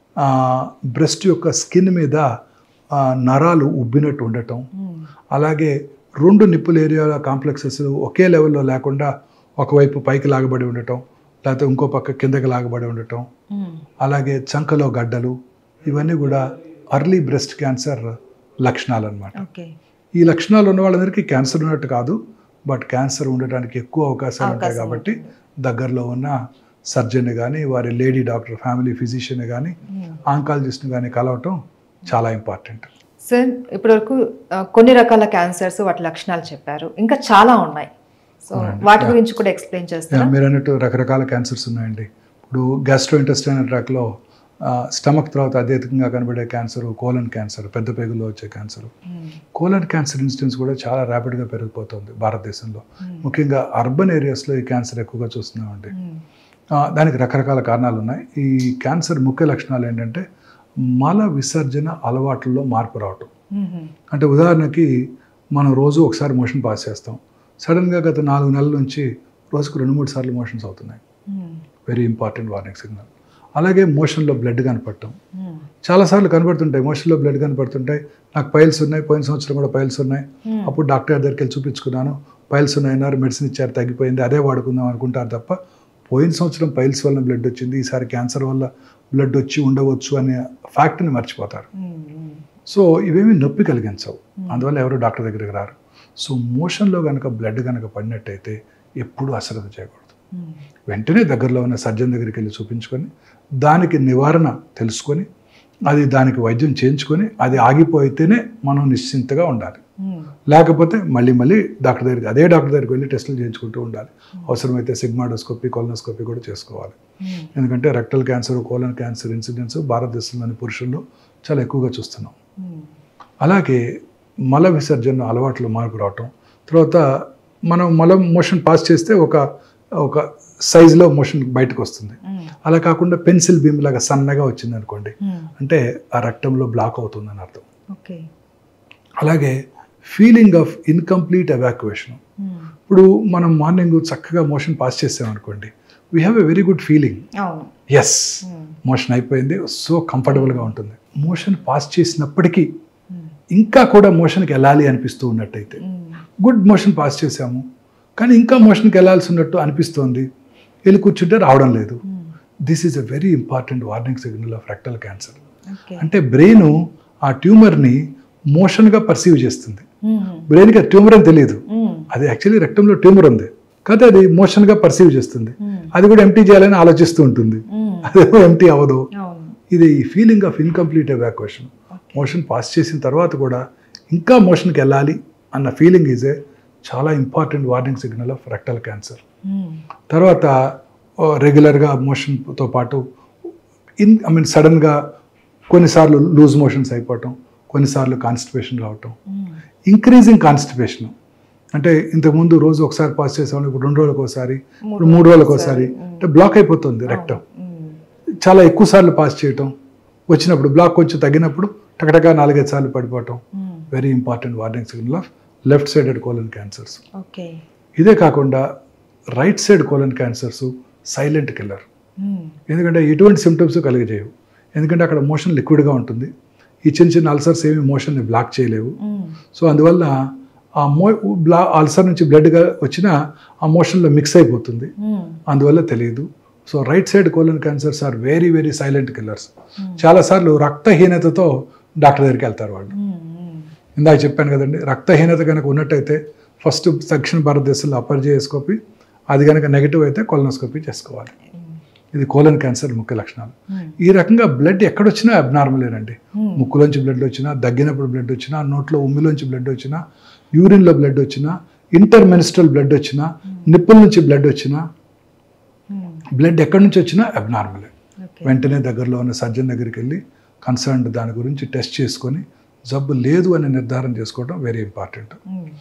బ్రెస్ట్ యొక్క స్కిన్ మీద ఆ, నరాలు ఉబ్బినట్టు ఉండటం మ్మ్. అలాగే రెండు నిప్పుల ఏరియాల కాంప్లెక్సెస్ ఒకే లెవెల్లో లేకుండా ఒకవైపు పైకి లాగబడి ఉండటం లేకపోతే ఇంకో పక్క కిందకి లాగబడి ఉండటం మ్మ్. అలాగే చంకలో గడ్డలు ఇవన్నీ కూడా అర్లీ బ్రెస్ట్ క్యాన్సర్ లక్షణాలు అన్నమాట ఓకే ఈ లక్షణాలు ఉన్న వాళ్ళందరికీ క్యాన్సర్ ఉన్నట్టు కాదు బట్ క్యాన్సర్ ఉండడానికి ఎక్కువ అవకాశాలు ఉంటాయి అవకాశం కాబట్టి దగ్గరలో ఉన్న సర్జన్ కానీ వారి లేడీ డాక్టర్ ఫ్యామిలీ ఫిజిషియన్ కానీ మ్మ్. ఆంకాలజిస్ట్ని కానీ కలవటం చాలా ఇంపార్టెంట్ సార్ ఇప్పటివరకు ఆ, కొన్ని రకాల క్యాన్సర్స్ వాటి లక్షణాలు చెప్పారు ఇంకా చాలా ఉన్నాయి సో అవునండి. వాటి యా. గురించి కూడా ఎక్స్ప్లెయిన్ చేస్తారా మీరు అన్నట్టు రకరకాల క్యాన్సర్స్ ఉన్నాయండి ఇప్పుడు గ్యాస్ట్రో ఇంటెస్టైనల్ ట్రాక్లో స్టమక్ తర్వాత అత్యధికంగా కనబడే క్యాన్సర్ కోలన్ క్యాన్సర్ పెద్ద పేగులో వచ్చే క్యాన్సర్ మ్మ్. కోలన్ క్యాన్సర్ ఇన్సిడెన్స్ కూడా చాలా ర్యాపిడ్గా పెరిగిపోతుంది భారతదేశంలో మ్మ్. ముఖ్యంగా అర్బన్ ఏరియాస్లో ఈ క్యాన్సర్ ఎక్కువగా చూస్తున్నామండి మ్మ్. ఆ, దానికి రకరకాల కారణాలు ఉన్నాయి ఈ క్యాన్సర్ ముఖ్య లక్షణాలు ఏంటంటే మల విసర్జన అలవాట్లలో మార్పు రావటం మ్మ్. అంటే ఉదాహరణకి మనం రోజు ఒకసారి మోషన్ పాస్ చేస్తాం సడన్గా గత నాలుగు నెలల నుంచి రోజుకు రెండు మూడు సార్లు మోషన్స్ అవుతున్నాయి మ్మ్. వెరీ ఇంపార్టెంట్ వార్నింగ్ సిగ్నల్ అలాగే మోషన్లో బ్లడ్ కనపడటం మ్మ్. చాలాసార్లు కనపడుతుంటాయి మోషన్లో బ్లడ్ కనపడుతుంటాయి నాకు పైల్స్ ఉన్నాయి పోయిన సంవత్సరం కూడా పైల్స్ ఉన్నాయి మ్మ్. అప్పుడు డాక్టర్ దగ్గరికి వెళ్ళి చూపించుకున్నాను పైల్స్ ఉన్నాయన్నారు మెడిసిన్ ఇచ్చారు తగ్గిపోయింది అదే వాడుకుందాం అనుకుంటారు తప్ప పోయిన సంవత్సరం పైల్స్ వల్ల బ్లడ్ వచ్చింది ఈసారి క్యాన్సర్ వల్ల బ్లడ్ వచ్చి ఉండవచ్చు అనే ఫ్యాక్ట్ని మర్చిపోతారు మ్మ్. మ్మ్. సో ఇవేమీ నొప్పి కలిగించవు అందువల్ల ఎవరు డాక్టర్ దగ్గరికి రారు సో మోషన్లో కనుక బ్లడ్ కనుక పడినట్టయితే ఎప్పుడూ అశ్రద్ధ చేయకూడదు మ్మ్. వెంటనే దగ్గరలో ఉన్న సర్జన్ దగ్గరికి వెళ్ళి చూపించుకొని దానికి నివారణ తెలుసుకొని అది దానికి వైద్యం చేయించుకొని అది ఆగిపోయితేనే మనం నిశ్చింతగా ఉండాలి మ్మ్. లేకపోతే మళ్ళీ మళ్ళీ డాక్టర్ దగ్గరికి అదే డాక్టర్ దగ్గరికి వెళ్ళి టెస్టులు చేయించుకుంటూ ఉండాలి అవసరమైతే సిగ్మాడోస్కోపీ కొలనోస్కోపీ కూడా చేసుకోవాలి మ్మ్. ఎందుకంటే rectal cancer colon cancer incidents భారతదేశంలోని పురుషుల్లో చాలా ఎక్కువగా చూస్తున్నాం మ్మ్. అలాగే మల విసర్జన అలవాట్లు మార్పు రావటం తర్వాత మనం మలం మోషన్ పాస్ చేస్తే ఒక ఒక సైజులో మోషన్ బయటకు వస్తుంది మ్మ్. అలా కాకుండా పెన్సిల్ బీమ్ లాగా సన్నగా వచ్చింది అనుకోండి మ్మ్. అంటే ఆ రక్తంలో బ్లాక్ అవుతుందని అర్థం ఓకే అలాగే ఫీలింగ్ ఆఫ్ ఇన్కంప్లీట్ ఎవాక్యుయేషన్ మ్మ్. ఇప్పుడు మనం మార్నింగ్ చక్కగా మోషన్ పాస్ చేసామనుకోండి we have a very good feeling అవును ఎస్ మ్మ్. మోషన్ అయిపోయింది సో కంఫర్టబుల్గా ఉంటుంది మోషన్ పాస్ చేసినప్పటికీ మ్మ్. ఇంకా కూడా మోషన్కి వెళ్ళాలి అనిపిస్తూ ఉన్నట్టయితే మ్మ్. గుడ్ మోషన్ పాస్ చేసాము కానీ ఇంకా మోషన్కి వెళ్ళాల్సి ఉన్నట్టు అనిపిస్తోంది వెళ్ళి కూర్చుంటే రావడం లేదు మ్మ్. This is a very important warning signal of rectal cancer okay అంటే బ్రెయిన్ ఆ ట్యూమర్ని మోషన్గా పర్సీవ్ చేస్తుంది మ్మ్. బ్రెయిన్కి అది ట్యూమర్ అని తెలియదు మ్మ్. అది యాక్చువల్లీ రక్తంలో ట్యూమర్ ఉంది కాకపోతే అది మోషన్గా పర్సీవ్ చేస్తుంది మ్మ్. అది కూడా ఎంటీ చేయాలని ఆలోచిస్తూ ఉంటుంది మ్మ్. అదేమో ఎంటీ అవ్వదు అవును ఇది feeling of incomplete evacuation motion pass చేసిన తర్వాత కూడా ఇంకా మోషన్కి వెళ్ళాలి అన్న ఫీలింగ్ ఈజ్ ఏ చాలా important warning signal of rectal cancer మ్మ్. తర్వాత రెగ్యులర్గా మోషన్తో పాటు ఇన్ ఐ మీన్ సడన్గా కొన్నిసార్లు లూజ్ మోషన్స్ అయిపోవటం కొన్నిసార్లు కాన్స్టిపేషన్ రావటం మ్మ్. ఇంక్రీజింగ్ కాన్స్టిపేషన్ అంటే ఇంతకుముందు రోజు ఒకసారి పాస్ చేసేవాళ్ళు ఇప్పుడు రెండు రోజులకు ఒకసారి ఇప్పుడు మూడు రోజులకు ఒకసారి అంటే బ్లాక్ అయిపోతుంది రెక్టం మ్మ్. చాలా ఎక్కువ సార్లు పాస్ చేయటం వచ్చినప్పుడు బ్లాక్ కొంచెం తగ్గినప్పుడు టకటగా నాలుగైదు సార్లు పడిపోవటం మ్మ్. Very important warning signal of left sided colon cancers okay ఇదే కాకుండా right side colon cancers silent killer మ్మ్. ఎందుకంటే ఎటువంటి సిమ్టమ్స్ కలిగజేయవు ఎందుకంటే అక్కడ మోషన్ లిక్విడ్గా ఉంటుంది ఈ చిన్న చిన్న అల్సర్స్ ఏమి మోషన్ని బ్లాక్ చేయలేవు మ్మ్. సో అందువల్ల ఆ మో బ్లా అల్సర్ నుంచి బ్లడ్గా వచ్చిన ఆ మోషన్లో మిక్స్ అయిపోతుంది మ్మ్. అందువల్ల తెలియదు so right side colon cancers are very very silent killers Hmm. చాలాసార్లు రక్తహీనతతో డాక్టర్ దగ్గరికి వెళ్తారు వాళ్ళు మ్మ్. మ్మ్. ఇందాక చెప్పాను కదండి రక్తహీనత కనుక ఉన్నట్టయితే ఫస్ట్ దక్షిణ భారతదేశంలో అపర్జయోస్కోపీ అది కనుక నెగిటివ్ అయితే కొలనోస్కోపీ చేసుకోవాలి ఇది కోలన్ క్యాన్సర్ ముఖ్య లక్షణాలు ఈ రకంగా బ్లడ్ ఎక్కడొచ్చినా అబ్నార్మలేనండి ముక్కులోంచి బ్లడ్ వచ్చినా దగ్గినప్పుడు బ్లడ్ వచ్చినా నోట్లో ఉమ్మిలోంచి బ్లడ్ వచ్చినా యూరిన్లో బ్లడ్ వచ్చినా ఇంటర్మెనిస్ట్రల్ బ్లడ్ వచ్చినా నిప్పుల నుంచి బ్లడ్ వచ్చినా బ్లడ్ ఎక్కడి నుంచి వచ్చినా అబ్నార్మలే వెంటనే దగ్గరలో ఉన్న సర్జన్ దగ్గరికి వెళ్ళి కన్సర్న్డ్ దాని గురించి టెస్ట్ చేసుకొని జబ్బు లేదు అని నిర్ధారణ చేసుకోవడం వెరీ ఇంపార్టెంట్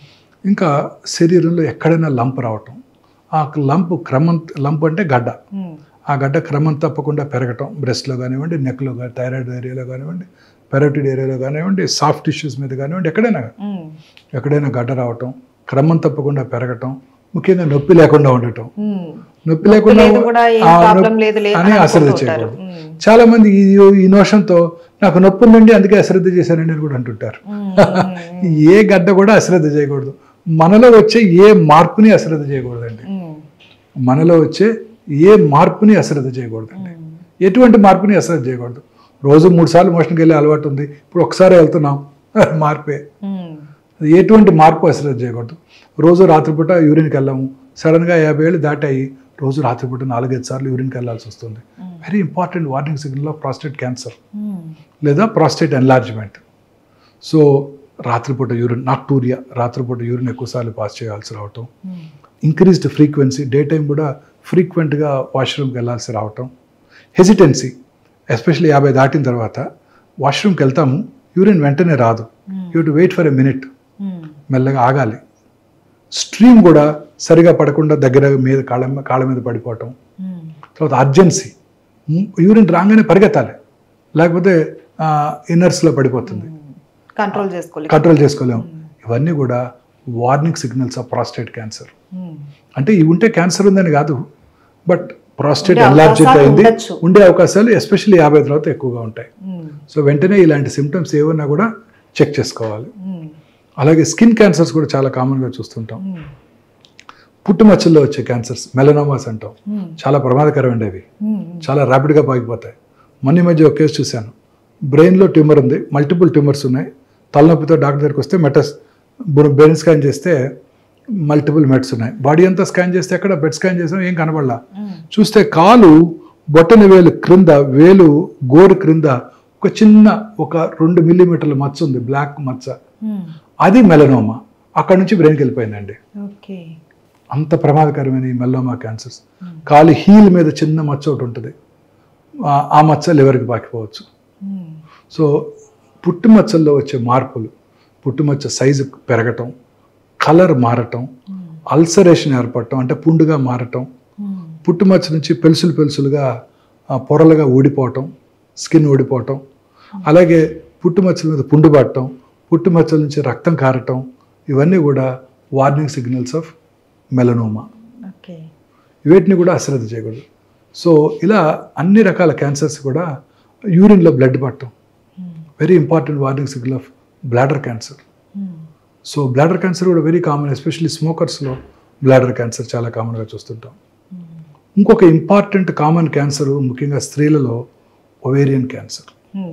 ఇంకా శరీరంలో ఎక్కడైనా లంప్ రావటం ఆ లంప్ క్రమం లంప్ అంటే గడ్డ ఆ గడ్డ క్రమం తప్పకుండా పెరగటం బ్రెస్ట్లో కానివ్వండి నెక్లో కానీ థైరాయిడ్ ఏరియాలో కానివ్వండి పెరటిడ్ ఏరియాలో కానివ్వండి సాఫ్ట్ టిష్యూస్ మీద కానివ్వండి ఎక్కడైనా ఎక్కడైనా గడ్డ రావటం క్రమం తప్పకుండా పెరగటం ముఖ్యంగా నొప్పి లేకుండా ఉండటం నొప్పి లేకుండా లేదు కూడా ఏం ఆ, ప్రాబ్లం నొప్పి లేదు లేదు అని అని అశ్రద్ధ అనుకుంటుంటారు. చేయకూడదు మ్మ్. చాలా మంది ఈ ఈ నోషంతో నాకు నొప్పి ఉందండి అందుకే అశ్రద్ధ చేశానండి అని కూడా అంటుంటారు మ్మ్. ఏ గడ్డ కూడా అశ్రద్ధ చేయకూడదు మనలో వచ్చే ఏ మార్పుని అశ్రద్ధ చేయకూడదండి మ్మ్. మనలో వచ్చే ఏ మార్పుని అశ్రద్ధ చేయకూడదండి ఎటువంటి మార్పుని అశ్రద్ధ చేయకూడదు రోజు మూడు సార్లు మోషన్కి వెళ్ళే అలవాటు ఉంది ఇప్పుడు ఒకసారి వెళ్తున్నాం మార్పే మ్మ్. అది ఎటువంటి మార్పు అశ్రద్ధ చేయకూడదు రోజు రాత్రిపూట యూరిన్కి వెళ్ళాము సడన్గా యాభై ఏళ్ళు దాటాయి రోజు రాత్రిపూట నాలుగైదు సార్లు యూరిన్కి వెళ్ళాల్సి వస్తుంది very important warning signal of prostate cancer మ్మ్. లేదా ప్రాస్టేట్ ఎన్లార్జ్మెంట్ సో రాత్రిపూట యూరిన్ నాక్టూరియా రాత్రిపూట యూరిన్ ఎక్కువసార్లు పాస్ చేయాల్సి రావటం మ్మ్. ఇంక్రీజ్డ్ ఫ్రీక్వెన్సీ డే టైం కూడా ఫ్రీక్వెంట్గా వాష్రూమ్కి వెళ్ళాల్సి రావటం హెసిటెన్సీ ఎస్పెషల్లీ యాభై దాటిన తర్వాత వాష్రూమ్కి వెళ్తాము యూరిన్ వెంటనే రాదు you to wait for a minute మ్మ్. మెల్లగా ఆగాలి స్ట్రీమ్ కూడా సరిగా పడకుండా దగ్గర మీద కాళ్ళ కాళ్ళ మీద పడిపోవటం మ్మ్. తర్వాత అర్జెన్సీ యూరిన్ రాగానే పరిగెత్తాలి లేకపోతే ఇన్నర్స్లో పడిపోతుంది కంట్రోల్ చేసుకోలేదు కంట్రోల్ చేసుకోలేము ఇవన్నీ కూడా warning signals of prostate cancer మ్మ్. అంటే ఇవి ఉంటే క్యాన్సర్ ఉందని కాదు బట్ ప్రాస్టేట్ ఉండే ఎన్లార్జ్ అవకాశాలు అయింది ఉండొచ్చు. ఉండే అవకాశాలు ఎస్పెషల్లీ యాభై తర్వాత ఎక్కువగా ఉంటాయి మ్మ్. సో వెంటనే ఇలాంటి సిమ్టమ్స్ ఏమన్నా కూడా చెక్ చేసుకోవాలి మ్మ్. అలాగే స్కిన్ క్యాన్సర్స్ కూడా చాలా కామన్గా చూస్తుంటాం మ్మ్. పుట్టుమచ్చల్లో వచ్చే క్యాన్సర్స్ మెలనోమాస్ అంటాం మ్మ్. చాలా ప్రమాదకరమైనవి అవి మ్మ్. చాలా ర్యాపిడ్గా పాకిపోతాయి మొన్న ఈ మధ్య ఒక కేసు చూశాను బ్రెయిన్లో ట్యూమర్ ఉంది మల్టిపుల్ ట్యూమర్స్ ఉన్నాయి తలనొప్పితో డాక్టర్ దగ్గరికి వస్తే మెటస్ బ్రెయిన్ స్కాన్ చేస్తే మల్టిపుల్ మెట్స్ ఉన్నాయి బాడీ అంతా స్కాన్ చేస్తే ఎక్కడ బెడ్ స్కాన్ చేసినా ఏం కనబడలా మ్మ్. చూస్తే కాలు బొట్టన వేలు క్రింద వేలు గోరు క్రింద ఒక చిన్న ఒక రెండు మిల్లీమీటర్ల మచ్చ ఉంది బ్లాక్ మచ్చ మ్మ్. అది మెలనోమా అక్కడ నుంచి బ్రెయిన్కి వెళ్ళిపోయిందండి ఓకే అంత ప్రమాదకరమైన ఈ మెల్లోమా క్యాన్సర్స్ కాలు హీల్ మీద చిన్న మచ్చ ఒకటి ఉంటుంది ఆ- ఆ మచ్చ లివర్కి పాకిపోవచ్చు మ్మ్. సో పుట్టుమచ్చల్లో వచ్చే మార్పులు పుట్టుమచ్చ సైజు పెరగటం కలర్ మారటం మ్మ్. అల్సరేషన్ ఏర్పడటం అంటే పుండుగా మారటం మ్మ్. పుట్టుమచ్చ నుంచి పెలుసులు పెలుసులుగా ఆ, పొరలుగా ఊడిపోవటం స్కిన్ ఊడిపోవటం అలాగే పుట్టుమచ్చల మీద పుండు పట్టడం పుట్టుమచ్చల నుంచి రక్తం కారటం ఇవన్నీ కూడా warning signals of melanoma okay వీటిని కూడా అశ్రద్ధ చేయకూడదు సో ఇలా అన్ని రకాల క్యాన్సర్స్ కూడా యూరిన్లో బ్లడ్ పట్టడం hmm. Very important warning signal of bladder cancer hmm. So bladder cancer కూడా వెరీ కామన్ ఎస్పెషల్లీ స్మోకర్స్లో బ్లాడర్ క్యాన్సర్ చాలా కామన్గా చూస్తుంటాం మ్మ్. ఇంకొక ఇంపార్టెంట్ కామన్ క్యాన్సర్ ముఖ్యంగా స్త్రీలలో ఒవేరియన్ క్యాన్సర్ మ్మ్.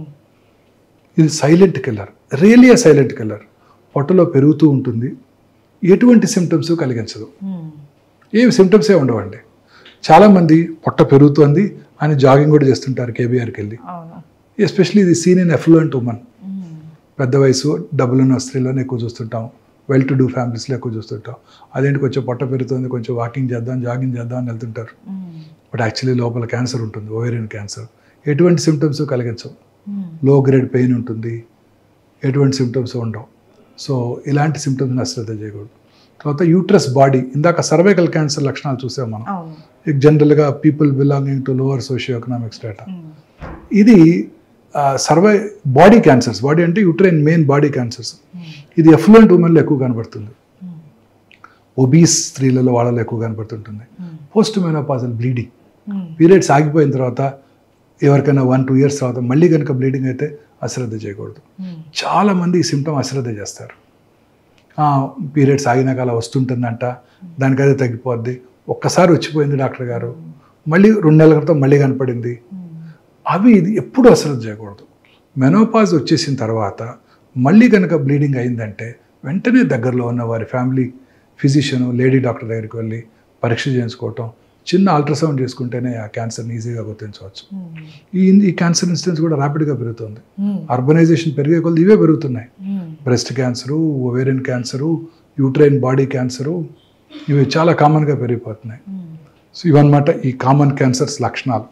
ఇది silent killer really silent killer పొట్టలో పెరుగుతూ ఉంటుంది ఎటువంటి సిమ్టమ్స్ కలిగించదు మ్మ్. ఏమి సిమ్టమ్సే ఉండవండి చాలామంది పొట్ట పెరుగుతోంది అని జాగింగ్ కూడా చేస్తుంటారు కేబీఆర్కి వెళ్ళి అవును ఎస్పెషలీ ఇది seen in affluent women hmm. పెద్ద వయసు డబ్బులున్న స్త్రీలను ఎక్కువ చూస్తుంటాం వెల్ టు డూ ఫ్యామిలీస్లో ఎక్కువ చూస్తుంటాం అదేంటి కొంచెం పొట్ట పెరుగుతుంది కొంచెం వాకింగ్ చేద్దాం జాగింగ్ చేద్దాం అని వెళ్తుంటారు మ్మ్. బట్ యాక్చువల్లీ లోపల క్యాన్సర్ ఉంటుంది ఓవేరియన్ క్యాన్సర్ ఎటువంటి సిమ్టమ్స్ కలిగించవు మ్మ్. లో గ్రేడ్ పెయిన్ ఉంటుంది ఎటువంటి సిమ్టమ్స్ ఉండవు సో ఇలాంటి సిమ్టమ్స్ని అశ్రద్ధ చేయకూడదు తర్వాత యూట్రస్ బాడీ ఇందాక సర్వైకల్ క్యాన్సర్ లక్షణాలు చూసాం మనం అవును ఇక జనరల్గా people belonging to lower socio economic strata hmm. ఇది సర్వై బాడీ క్యాన్సర్స్ బాడీ అంటే uterine main body cancers hmm. ఇది ఎఫ్లుయెంట్ ఉమెన్లో ఎక్కువ కనబడుతుంది మ్మ్. ఒబీస్ స్త్రీలలో వాళ్ళలో ఎక్కువ కనబడుతుంటుంది hmm. Post menopausal bleeding hmm. Periods ఆగిపోయిన తర్వాత ఎవరికైనా వన్ టూ ఇయర్స్ తర్వాత మళ్ళీ కనుక బ్లీడింగ్ అయితే అశ్రద్ధ చేయకూడదు మ్మ్. చాలామంది ఈ సిమ్టమ్ అశ్రద్ధ చేస్తారు పీరియడ్స్ ఆగినాక అలా వస్తుంటుందంట దానికదే తగ్గిపోద్ది ఒక్కసారి వచ్చిపోయింది డాక్టర్ గారు మళ్ళీ రెండు నెలల క్రితం మళ్ళీ కనపడింది మ్మ్. అవి ఇది ఎప్పుడు అశ్రద్ధ చేయకూడదు మెనోపాజ్ వచ్చేసిన తర్వాత మళ్ళీ కనుక బ్లీడింగ్ అయిందంటే వెంటనే దగ్గరలో ఉన్న వారి ఫ్యామిలీ ఫిజిషియన్ లేడీ డాక్టర్ దగ్గరికి వెళ్ళి పరీక్ష చేయించుకోవటం చిన్న అల్ట్రాసౌండ్ చేసుకుంటేనే ఆ క్యాన్సర్ని ఈజీగా గుర్తించవచ్చు ఈ ఈ క్యాన్సర్ ఇన్సిడెన్స్ కూడా ర్యాపిడ్గా పెరుగుతుంది అర్బనైజేషన్ పెరిగే కొద్ది ఇవే పెరుగుతున్నాయి breast cancer ovarian cancer uterine body cancer ఇవి చాలా కామన్గా పెరిగిపోతున్నాయి సో ఇవన్నమాట ఈ కామన్ క్యాన్సర్స్ లక్షణాలు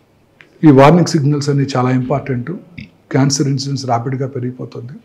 ఈ వార్నింగ్ సిగ్నల్స్ అన్ని చాలా ఇంపార్టెంట్ క్యాన్సర్ ఇన్సిడెన్స్ ర్యాపిడ్గా పెరిగిపోతుంది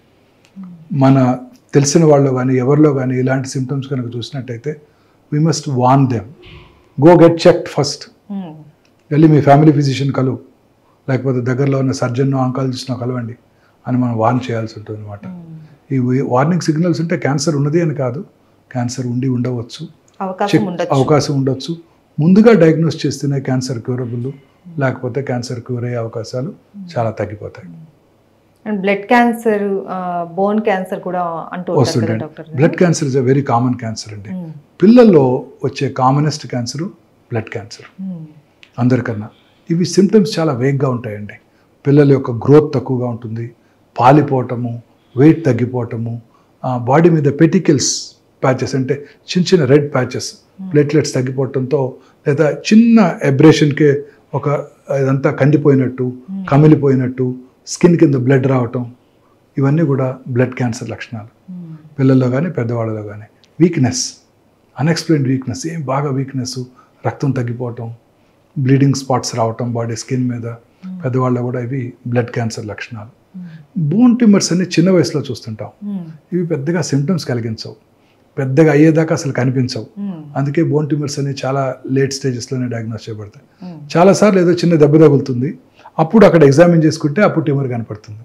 మన తెలిసిన వాళ్ళు కానీ ఎవరిలో కానీ ఇలాంటి సిమ్టమ్స్ కనుక చూసినట్టయితే we must warn them go get checked first వెళ్ళి మీ ఫ్యామిలీ ఫిజిషియన్ కలువు లేకపోతే దగ్గరలో ఉన్న సర్జన్ ఆంకాలజిస్ట్ను కలవండి అని మనం వార్న్ చేయాల్సి ఉంటుంది అనమాట ఈ వార్నింగ్ సిగ్నల్స్ ఉంటే క్యాన్సర్ ఉన్నది అని కాదు క్యాన్సర్ ఉండి ఉండవచ్చు అవకాశం చెక్ ఉండొచ్చు అవకాశం ఉండొచ్చు ముందుగా డయాగ్నోస్ చేస్తేనే క్యాన్సర్ క్యూరబుల్ లేకపోతే క్యాన్సర్ క్యూర్ అయ్యే అవకాశాలు చాలా తగ్గిపోతాయి and blood cancer bone cancer కూడా అంటూ ఉంటారు కదా వస్తుంటాయి doctor blood cancer is a very common cancer అండి పిల్లల్లో వచ్చే కామనెస్ట్ క్యాన్సర్ బ్లడ్ క్యాన్సర్ అందరికన్నా ఇవి సిమ్టమ్స్ చాలా వేగ్గా ఉంటాయండి పిల్లల యొక్క గ్రోత్ తక్కువగా ఉంటుంది పాలిపోవటము వెయిట్ తగ్గిపోవటము బాడీ మీద పెటికల్స్ ప్యాచెస్ అంటే చిన్న చిన్న రెడ్ ప్యాచెస్ ప్లేట్లెట్స్ తగ్గిపోవటంతో లేదా చిన్న ఎబ్రేషన్కే ఒక ఇదంతా కందిపోయినట్టు కమిలిపోయినట్టు స్కిన్ కింద బ్లడ్ రావటం ఇవన్నీ కూడా బ్లడ్ క్యాన్సర్ లక్షణాలు పిల్లల్లో కానీ పెద్దవాళ్ళలో కానీ వీక్నెస్ అన్ఎక్స్ప్లెయిన్డ్ వీక్నెస్ ఏం బాగా వీక్నెస్ రక్తం తగ్గిపోవటం బ్లీడింగ్ స్పాట్స్ రావటం బాడీ స్కిన్ మీద పెద్దవాళ్ళలో కూడా ఇవి బ్లడ్ క్యాన్సర్ లక్షణాలు బోన్ ట్యూమర్స్ అన్ని చిన్న వయసులో చూస్తుంటాం ఇవి పెద్దగా సిమ్టమ్స్ కలిగించవు పెద్దగా అయ్యేదాకా అసలు కనిపించవు అందుకే బోన్ ట్యూమర్స్ అనేవి చాలా లేట్ స్టేజెస్లోనే డయాగ్నోస్ చేయబడతాయి చాలాసార్లు ఏదో చిన్న దెబ్బ తగులుతుంది అప్పుడు అక్కడ ఎగ్జామిన్ చేసుకుంటే అప్పుడు ట్యూమర్ కనపడుతుంది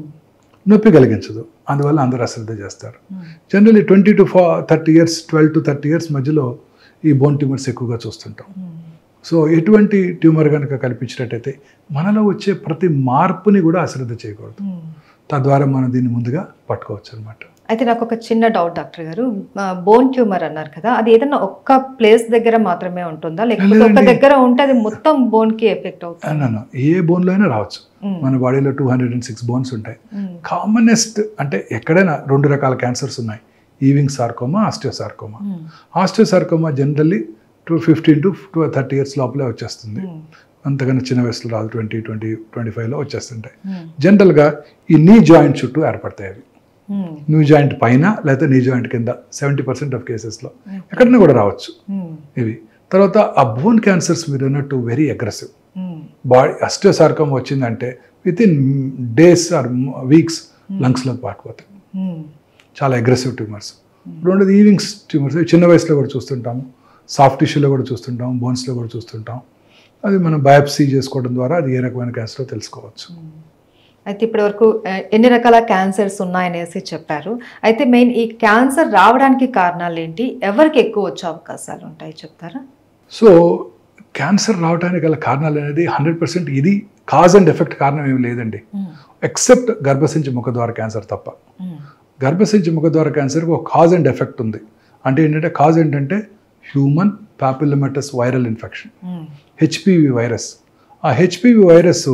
నొప్పి కలిగించదు అందువల్ల అందరూ అశ్రద్ధ చేస్తారు జనరల్లీ ట్వంటీ టు ఫా thirty years twelve to thirty years మధ్యలో ఈ బోన్ ట్యూమర్స్ ఎక్కువగా చూస్తుంటాం సో ఎటువంటి ట్యూమర్ కనుక కల్పించినట్టయితే మనలో వచ్చే ప్రతి మార్పుని కూడా అశ్రద్ధ చేయకూడదు తద్వారా మనం దీన్ని ముందుగా పట్టుకోవచ్చు అనమాట అయితే నాకు ఒక చిన్న డౌట్ డాక్టర్ గారు బోన్ ట్యూమర్ అన్నారు కదా అది ఏదైనా ఒక్క ప్లేస్ దగ్గర మాత్రమే ఉంటుందా లేకపోతే ఒక లేదండి. దగ్గర ఉంటే అది మొత్తం బోన్ కి ఎఫెక్ట్ అవుతుంది అన్నాను ఏ బోన్లో అయినా రావచ్చు మ్మ్. మన బాడీలో two hundred and six bones ఉంటాయి మ్మ్. కామనెస్ట్ అంటే ఎక్కడైనా రెండు రకాల క్యాన్సర్స్ ఉన్నాయి Ewing sarcoma osteosarcoma hmm. Osteosarcoma generally two fifteen to two thirty years లోపలే వచ్చేస్తుంది మ్మ్. అంతకన్నా చిన్న వయసులో రాదు ట్వంటీ ట్వంటీ ట్వంటీ ఫైవ్లో వచ్చేస్తుంటాయి మ్మ్. జనరల్గా ఈ నీ జాయింట్ చుట్టూ ఏర్పడతాయి అవి మ్మ్. నీ జాయింట్ పైన లేదా నీ జాయింట్ కింద సెవెంటీ పర్సెంట్ ఆఫ్ కేసెస్లో ఎక్కడైనా కూడా రావచ్చు మ్మ్. ఇవి తర్వాత ఆ బోన్ క్యాన్సర్స్ మీరు అన్నట్టు very aggressive hmm. Body osteosarcoma వచ్చిందంటే within days or weeks లంగ్స్లోకి పాటిపోతాయి మ్మ్. చాలా అగ్రెసివ్ ట్యూమర్స్ రెండోది ఈవింగ్స్ ట్యూమర్స్ ఇవి చిన్న వయసులో కూడా చూస్తుంటాము సాఫ్ట్ టిష్యూలో కూడా చూస్తుంటాం బోన్స్లో కూడా చూస్తుంటాం అది మనం బయాప్సీ చేసుకోవడం ద్వారా అది ఏ రకమైన క్యాన్సరో తెలుసుకోవచ్చు అయితే ఇప్పటి వరకు ఎన్ని రకాల క్యాన్సర్స్ ఉన్నాయనేసి చెప్పారు అయితే మెయిన్ ఈ క్యాన్సర్ రావడానికి కారణాలు ఏంటి ఎవరికి ఎక్కువ వచ్చే అవకాశాలు ఉంటాయి చెప్తారా సో క్యాన్సర్ రావడానికి గల కారణాలు అనేది హండ్రెడ్ పర్సెంట్ ఇది కాజ్ అండ్ ఎఫెక్ట్ కారణం ఏమి లేదండి ఎక్సెప్ట్ గర్భసించి ముఖద్వార క్యాన్సర్ తప్ప గర్భసించి ముఖద్వార క్యాన్సర్కి ఒక కాజ్ అండ్ ఎఫెక్ట్ ఉంది అంటే ఏంటంటే కాజ్ ఏంటంటే human papillomatous viral infection HPV virus ఆ హెచ్పివి వైరస్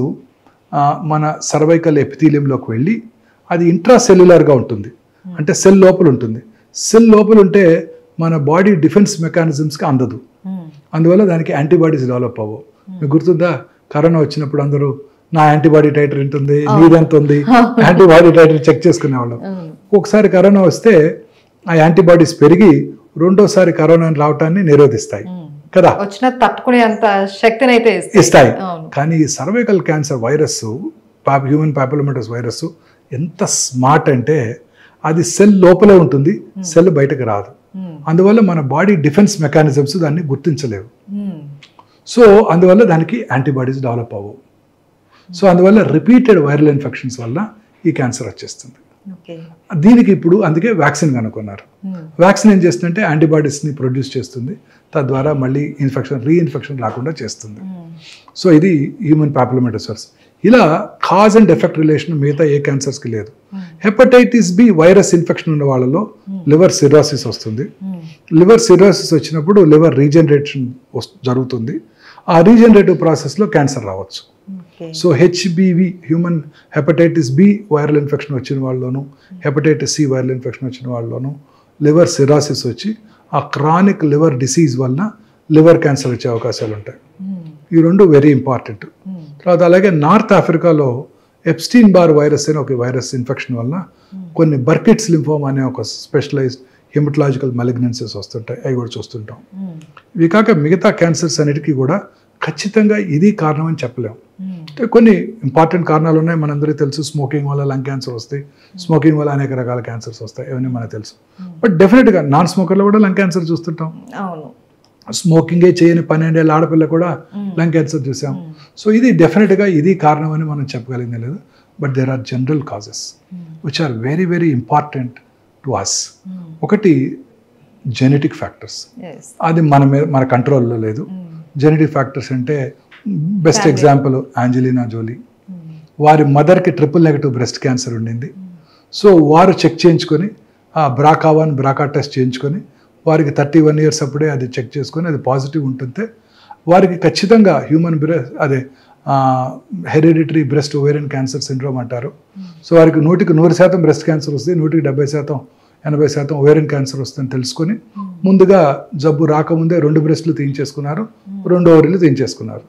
మన సర్వైకల్ ఎపిథీలియంలోకి వెళ్ళి అది ఇంట్రాసెల్యులర్గా ఉంటుంది అంటే సెల్ లోపల ఉంటుంది సెల్ లోపల ఉంటే మన బాడీ డిఫెన్స్ మెకానిజమ్స్కి అందదు అందువల్ల దానికి యాంటీబాడీస్ డెవలప్ అవ్వవు మీకు గుర్తుందా కరోనా వచ్చినప్పుడు అందరూ నా యాంటీబాడీ టైటర్ ఎంత ఉంది నీదెంత ఉంది యాంటీబాడీ టైటర్ చెక్ చేసుకునేవాళ్ళం ఒకసారి కరోనా వస్తే ఆ యాంటీబాడీస్ పెరిగి రెండోసారి కరోనా రావటాన్ని నిరోధిస్తాయి కదా వచ్చిన తట్టుకునే అంత శక్తిని అయితే ఇస్తాయి. ఇస్తాయి అవును కానీ ఈ cervical cancer virus pap human papillomatous virus ఎంత స్మార్ట్ అంటే అది సెల్ లోపలే ఉంటుంది సెల్ బయటకు రాదు మ్మ్. అందువల్ల మన బాడీ డిఫెన్స్ మెకానిజమ్స్ దాన్ని గుర్తించలేవు మ్మ్. సో అందువల్ల దానికి యాంటీబాడీస్ డెవలప్ అవ్వవు సో అందువల్ల రిపీటెడ్ వైరల్ ఇన్ఫెక్షన్స్ వల్ల ఈ క్యాన్సర్ వచ్చేస్తుంది ఓకే దీనికి ఇప్పుడు అందుకే వ్యాక్సిన్ కనుక్కున్నారు మ్మ్. వ్యాక్సిన్ ఏం చేస్తుందంటే యాంటీబాడీస్ని ప్రొడ్యూస్ చేస్తుంది తద్వారా మళ్ళీ ఇన్ఫెక్షన్ రీఇన్ఫెక్షన్ రాకుండా చేస్తుంది మ్మ్. సో ఇది హ్యూమన్ పాపులమెటోసర్స్ ఇలా కాజ్ అండ్ ఎఫెక్ట్ రిలేషన్ మిగతా ఏ క్యాన్సర్స్కి లేదు హెపటైటిస్ బి వైరస్ ఇన్ఫెక్షన్ ఉన్న వాళ్ళలో లివర్ సిరాసిస్ వస్తుంది మ్మ్. లివర్ సిరోసిస్ వచ్చినప్పుడు లివర్ రీజనరేషన్ జరుగుతుంది ఆ రీజనరేటివ్ ప్రాసెస్లో క్యాన్సర్ రావచ్చు okay okay so HBV human hepatitis B viral infection వచ్చిన వాళ్ళలోను హెపటైటిస్ సి వైరల్ ఇన్ఫెక్షన్ వచ్చిన వాళ్ళలోను లివర్ సిరాసిస్ వచ్చి ఆ క్రానిక్ లివర్ డిసీజ్ వలన లివర్ క్యాన్సర్ వచ్చే అవకాశాలు ఉంటాయి ఈ రెండు వెరీ ఇంపార్టెంట్ తర్వాత అలాగే నార్త్ ఆఫ్రికాలో ఎప్స్టీన్ బార్ వైరస్ అనే ఒక వైరస్ ఇన్ఫెక్షన్ వలన కొన్ని బర్కిట్స్ లింఫోమ్ అనే ఒక స్పెషలైజ్డ్ హిమటలాజికల్ మలిగ్నెన్సెస్ వస్తుంటాయి అవి కూడా చూస్తుంటాం ఇవి కాక మిగతా క్యాన్సర్స్ అన్నిటికీ కూడా ఖచ్చితంగా ఇది కారణం అని చెప్పలేం అంటే కొన్ని ఇంపార్టెంట్ కారణాలు ఉన్నాయి మనందరికీ తెలుసు స్మోకింగ్ వల్ల లంగ్ క్యాన్సర్ వస్తాయి స్మోకింగ్ వల్ల అనేక రకాల క్యాన్సర్స్ వస్తాయి ఇవన్నీ మనకు తెలుసు బట్ డెఫినెట్గా నాన్ స్మోకర్లో కూడా లంగ్ క్యాన్సర్ చూస్తుంటాం అవును స్మోకింగే చేయని పన్నెండేళ్ళ ఆడపిల్ల కూడా లంగ్ క్యాన్సర్ చూసాం సో ఇది డెఫినెట్గా ఇది కారణం అని మనం చెప్పగలిగింది లేదు but there are general causes which are very very important to us ఒకటి జెనెటిక్ ఫ్యాక్టర్స్ ఎస్ అది మన మీద మన కంట్రోల్లో లేదు జెనెటిక్ ఫ్యాక్టర్స్ అంటే best Family. Example Angelina Jolie వారి మదర్కి ట్రిపుల్ నెగటివ్ బ్రెస్ట్ క్యాన్సర్ ఉండింది సో వారు చెక్ చేయించుకొని ఆ బ్రాకా వన్ బ్రాకా టెస్ట్ చేయించుకొని వారికి థర్టీ వన్ ఇయర్స్ అప్పుడే అది చెక్ చేసుకొని అది పాజిటివ్ ఉంటుంటే వారికి ఖచ్చితంగా హ్యూమన్ బ్రెస్ట్ అదే hereditary breast ovarian cancer syndrome అంటారు సో వారికి నూటికి నూరు శాతం బ్రెస్ట్ క్యాన్సర్ వస్తుంది నూటికి డెబ్బై శాతం ఎనభై శాతం ఓవేరియన్ క్యాన్సర్ వస్తుందని తెలుసుకొని ముందుగా జబ్బు రాకముందే రెండు బ్రెస్ట్లు తీయించేసుకున్నారు రెండు ఓవరీలు తీయించేసుకున్నారు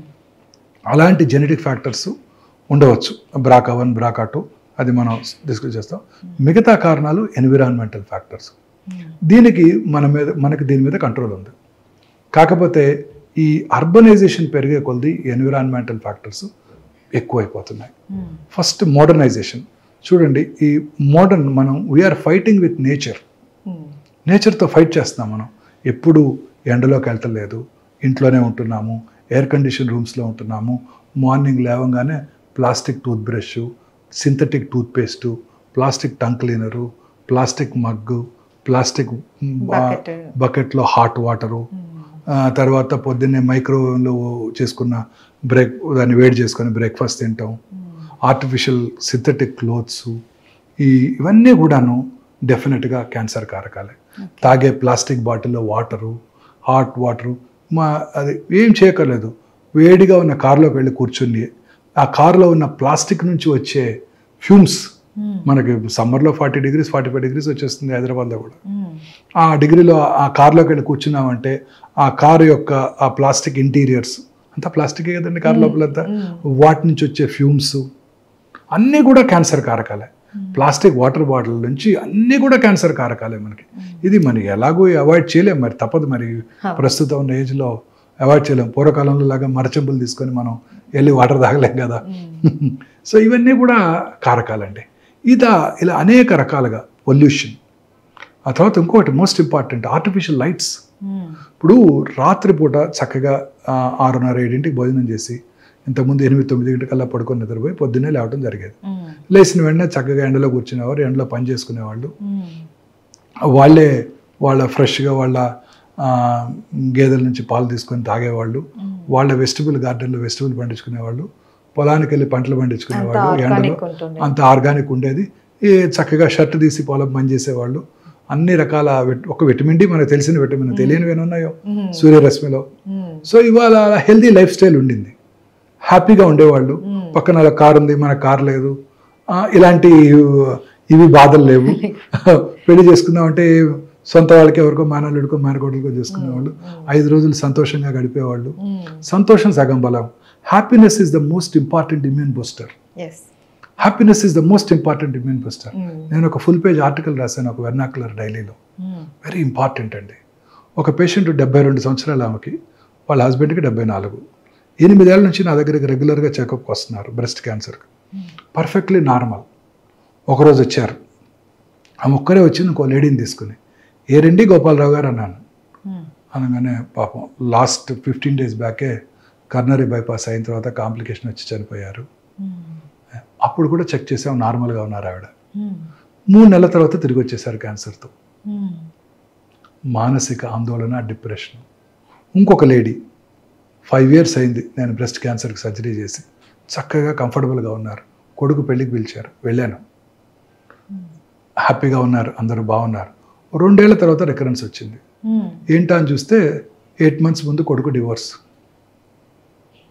అలాంటి జెనెటిక్ ఫ్యాక్టర్స్ ఉండవచ్చు బ్రాకా వన్ బ్రాకా టూ అది మనం డిస్కస్ చేస్తాం మిగతా కారణాలు ఎన్విరాన్మెంటల్ ఫ్యాక్టర్స్ దీనికి మన మీద మనకి దీని మీద కంట్రోల్ ఉంది కాకపోతే ఈ అర్బనైజేషన్ పెరిగే కొలది ఎన్విరాన్మెంటల్ ఫ్యాక్టర్స్ ఎక్కువైపోతున్నాయి ఫస్ట్ మోడర్నైజేషన్ చూడండి ఈ మోడర్న్ మనం వీఆర్ ఫైటింగ్ విత్ నేచర్ నేచర్తో ఫైట్ చేస్తున్నాం మనం ఎప్పుడు ఎండలోకి వెళ్తలేదు ఇంట్లోనే ఉంటున్నాము ఎయిర్ కండిషన్ రూమ్స్లో ఉంటున్నాము మార్నింగ్ లేవగానే plastic toothbrush synthetic toothpaste plastic tongue cleaner plastic mug plastic Bucket. బకెట్లో హాట్ వాటరు తర్వాత పొద్దున్నే మైక్రోవేవ్లో చేసుకున్న బ్రేక్ దాన్ని వేడి చేసుకొని బ్రేక్ఫాస్ట్ తింటాం ఆర్టిఫిషియల్ సింథటిక్ క్లోత్స్ ఈ ఇవన్నీ కూడాను డెఫినెట్గా క్యాన్సర్ కారకాలే తాగే ప్లాస్టిక్ బాటిల్లో వాటరు హాట్ వాటరు మా అది ఏం చేయక్కర్లేదు వేడిగా ఉన్న కారులోకి వెళ్ళి కూర్చుని ఆ కారులో ఉన్న ప్లాస్టిక్ నుంచి వచ్చే ఫ్యూమ్స్ మనకి సమ్మర్లో forty degrees forty five degrees వచ్చేస్తుంది హైదరాబాద్లో కూడా ఆ డిగ్రీలో ఆ కార్లోకి వెళ్ళి కూర్చున్నామంటే ఆ కారు యొక్క ఆ ప్లాస్టిక్ ఇంటీరియర్స్ అంతా ప్లాస్టికే కదండి కారు లోపలంతా వాటి నుంచి వచ్చే ఫ్యూమ్స్ అన్నీ కూడా క్యాన్సర్ కారకాలే ప్లాస్టిక్ వాటర్ బాటిల్ నుంచి అన్నీ కూడా క్యాన్సర్ కారకాలే మనకి ఇది మనకి ఎలాగో అవాయిడ్ చేయలేం మరి తప్పదు మరి ప్రస్తుతం ఉన్న ఏజ్లో అవాయిడ్ చేయలేం పూర్వకాలంలో లాగా మరచెంపులు తీసుకొని మనం వెళ్ళి వాటర్ తాగలేం కదా సో ఇవన్నీ కూడా కారకాలండి ఇదా ఇలా అనేక రకాలుగా పొల్యూషన్ ఆ తర్వాత ఇంకొకటి మోస్ట్ ఇంపార్టెంట్ ఆర్టిఫిషియల్ లైట్స్ ఇప్పుడు రాత్రిపూట చక్కగా ఆ, ఆరున్నర ఏడింటికి భోజనం చేసి ఇంతకుముందు ఎనిమిది తొమ్మిది గంటకల్లా పడుకొని నిద్రపోయి పొద్దున్నే లేవడం జరిగేది లేచిన వెంటనే చక్కగా ఎండలో కూర్చునేవారు ఎండలో పని చేసుకునేవాళ్ళు వాళ్ళే వాళ్ళ ఫ్రెష్గా వాళ్ళ ఆ, గేదెల నుంచి పాలు తీసుకొని తాగేవాళ్ళు వాళ్ళ వెజిటబుల్ గార్డెన్లో వెజిటబుల్ పండించుకునేవాళ్ళు పొలానికి వెళ్ళి పంటలు పండించుకునేవాళ్ళు ఎండలో ఆర్గానిక్ ఉంటుంది అంత ఆర్గానిక్ ఉండేది ఈ చక్కగా షర్ట్ తీసి పొలం పని చేసేవాళ్ళు అన్ని రకాల విట్- ఒక విటమిన్ డి మనకు తెలిసిన విటమిన్ తెలియనివి ఉన్నాయో సూర్యరశ్మిలో సో ఇవాళ హెల్దీ లైఫ్ స్టైల్ ఉండింది హ్యాపీగా ఉండేవాళ్ళు పక్కన అలా కారు ఉంది మన కార్ లేదు ఆ, ఇలాంటి ఇవి బాధలు లేవు పెళ్లి చేసుకుందామంటే సొంత వాళ్ళకి ఎవరికో మేనల్లుడికో మేనకోడలకో చేసుకునేవాళ్ళు ఐదు రోజులు సంతోషంగా గడిపేవాళ్ళు సంతోషం సగం బలం happiness is the most important immune booster yes happiness is the most important immune booster నేను ఒక ఫుల్ పేజ్ ఆర్టికల్ రాశాను ఒక వెర్నాకులర్ డైలీలో వెరీ ఇంపార్టెంట్ అండి ఒక పేషెంట్ డెబ్బై రెండు సంవత్సరాల ఆమెకి వాళ్ళ హస్బెండ్కి డెబ్బై నాలుగు ఎనిమిదేళ్ల నుంచి నా దగ్గరికి రెగ్యులర్గా చెకప్కి వస్తున్నారు బ్రెస్ట్ క్యాన్సర్కి పర్ఫెక్ట్లీ నార్మల్ ఒకరోజు వచ్చారు ఆమె ఒక్కరే వచ్చి ఇంకో లేడీని తీసుకుని ఏ రెండి గోపాలరావు గారు అన్నాను అనగానే పాపం లాస్ట్ ఫిఫ్టీన్ డేస్ బ్యాకే కర్నరీ బైపాస్ అయిన తర్వాత కాంప్లికేషన్ వచ్చి చనిపోయారు అప్పుడు కూడా చెక్ చేసాం నార్మల్గా ఉన్నారు ఆవిడ మూడు నెలల తర్వాత తిరిగి వచ్చేసారు క్యాన్సర్తో మానసిక ఆందోళన డిప్రెషన్ ఇంకొక లేడీ ఫైవ్ ఇయర్స్ అయింది నేను బ్రెస్ట్ క్యాన్సర్కి సర్జరీ చేసి చక్కగా కంఫర్టబుల్గా ఉన్నారు కొడుకు పెళ్ళికి పిలిచారు వెళ్ళాను హ్యాపీగా ఉన్నారు అందరూ బాగున్నారు రెండేళ్ల తర్వాత రికరెన్స్ వచ్చింది ఏంటా అని చూస్తే ఎయిట్ మంత్స్ ముందు కొడుకు డివోర్స్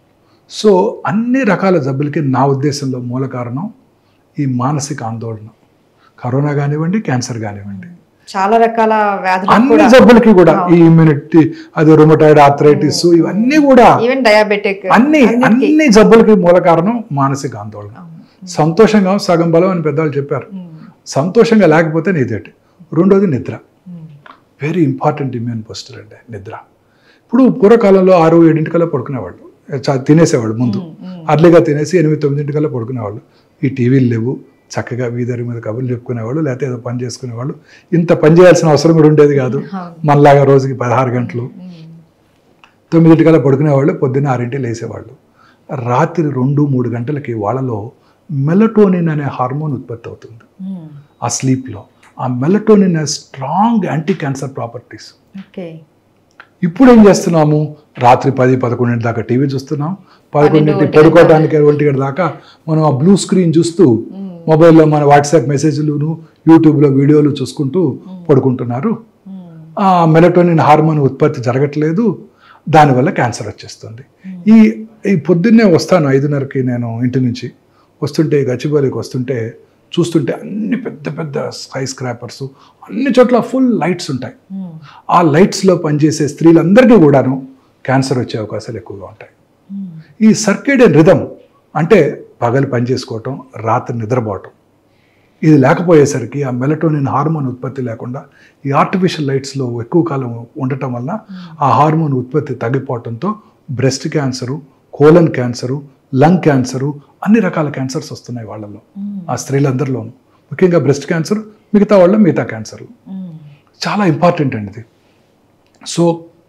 సో అన్ని రకాల జబ్బులకి నా ఉద్దేశంలో మూల కారణం ఈ మానసిక ఆందోళన కరోనా కానివ్వండి క్యాన్సర్ కానివ్వండి చాలా రకాల వ్యాధులు అన్ని కూడా జబ్బులకి కూడా ఈ ఇమ్యూనిటీ అది రొమటాయిడ్ ఆర్థరైటిస్ ఇవన్నీ కూడా ఈవెన్ డయాబెటిక్ అన్ని అన్ని జబ్బులకి మూల కారణం మానసిక ఆందోళన సంతోషంగా సగం బలం అని పెద్దవాళ్ళు చెప్పారు సంతోషంగా లేకపోతే నీదేటి రెండోది నిద్ర వెరీ ఇంపార్టెంట్ ఇమ్యూన్ బూస్టర్ అండి నిద్ర ఇప్పుడు పూర్వకాలంలో ఆరు ఏడింటికల్లా పడుకునేవాళ్ళు చ- తినేసేవాళ్ళు ముందు అర్లీగా తినేసి ఎనిమిది తొమ్మిదింటికల్లా పడుకునేవాళ్ళు ఈ టీవీలు లేవు చక్కగా వీధరి మీద కబుర్లు చెప్పుకునేవాళ్ళు లేకపోతే ఏదో పని చేసుకునేవాళ్ళు ఇంత పని చేయాల్సిన అవసరం కూడా ఉండేది కాదు మనలాగా రోజుకి పదహారు గంటలు తొమ్మిదింటికల్లా పడుకునేవాళ్ళు పొద్దున్న ఆరింటి లేసేవాళ్ళు రాత్రి రెండు మూడు గంటలకి వాళ్ళలో మెలటోనిన్ అనే హార్మోన్ ఉత్పత్తి అవుతుంది ఆ స్లీప్లో ఆ melatonin strong anti cancer properties okay ఇప్పుడు ఏం చేస్తున్నాము రాత్రి పది పదకొండింటి దాకా టీవీ చూస్తున్నాం పదకొండింటి ఒంటి గంట పడుకోవడానికి ఒంటి గంట దాకా మనం ఆ బ్లూ స్క్రీన్ చూస్తూ మొబైల్లో మన వాట్సాప్ మెసేజ్లు యూట్యూబ్లో వీడియోలు చూసుకుంటూ పడుకుంటున్నారు ఆ మెలటోనిన్ హార్మోన్ ఉత్పత్తి జరగట్లేదు దానివల్ల క్యాన్సర్ వచ్చేస్తుంది ఈ ఈ పొద్దున్నే వస్తాను ఐదున్నరకి నేను ఇంటి నుంచి వస్తుంటే గచ్చిబౌలికి వస్తుంటే చూస్తుంటే అన్ని పెద్ద పెద్ద స్కై స్క్రాపర్స్ అన్ని చోట్ల ఫుల్ లైట్స్ ఉంటాయి ఆ లైట్స్లో పనిచేసే స్త్రీలందరికీ కూడాను క్యాన్సర్ వచ్చే అవకాశాలు ఎక్కువగా ఉంటాయి ఈ సర్కేడియన్ రిధం అంటే పగలు పని చేసుకోవటం రాత్రి నిద్రపోవటం ఇది లేకపోయేసరికి ఆ మెలటోనిన్ హార్మోన్ ఉత్పత్తి లేకుండా ఈ ఆర్టిఫిషియల్ లైట్స్లో ఎక్కువ కాలం ఉండటం వల్ల ఆ హార్మోన్ ఉత్పత్తి తగ్గిపోవటంతో breast cancer colon cancer lung cancer అన్ని రకాల క్యాన్సర్స్ వస్తున్నాయి వాళ్ళలో ఆ స్త్రీలందరిలోనూ ముఖ్యంగా బ్రెస్ట్ క్యాన్సర్ మిగతా వాళ్ళ మిగతా క్యాన్సర్లు చాలా ఇంపార్టెంట్ అండి ఇది so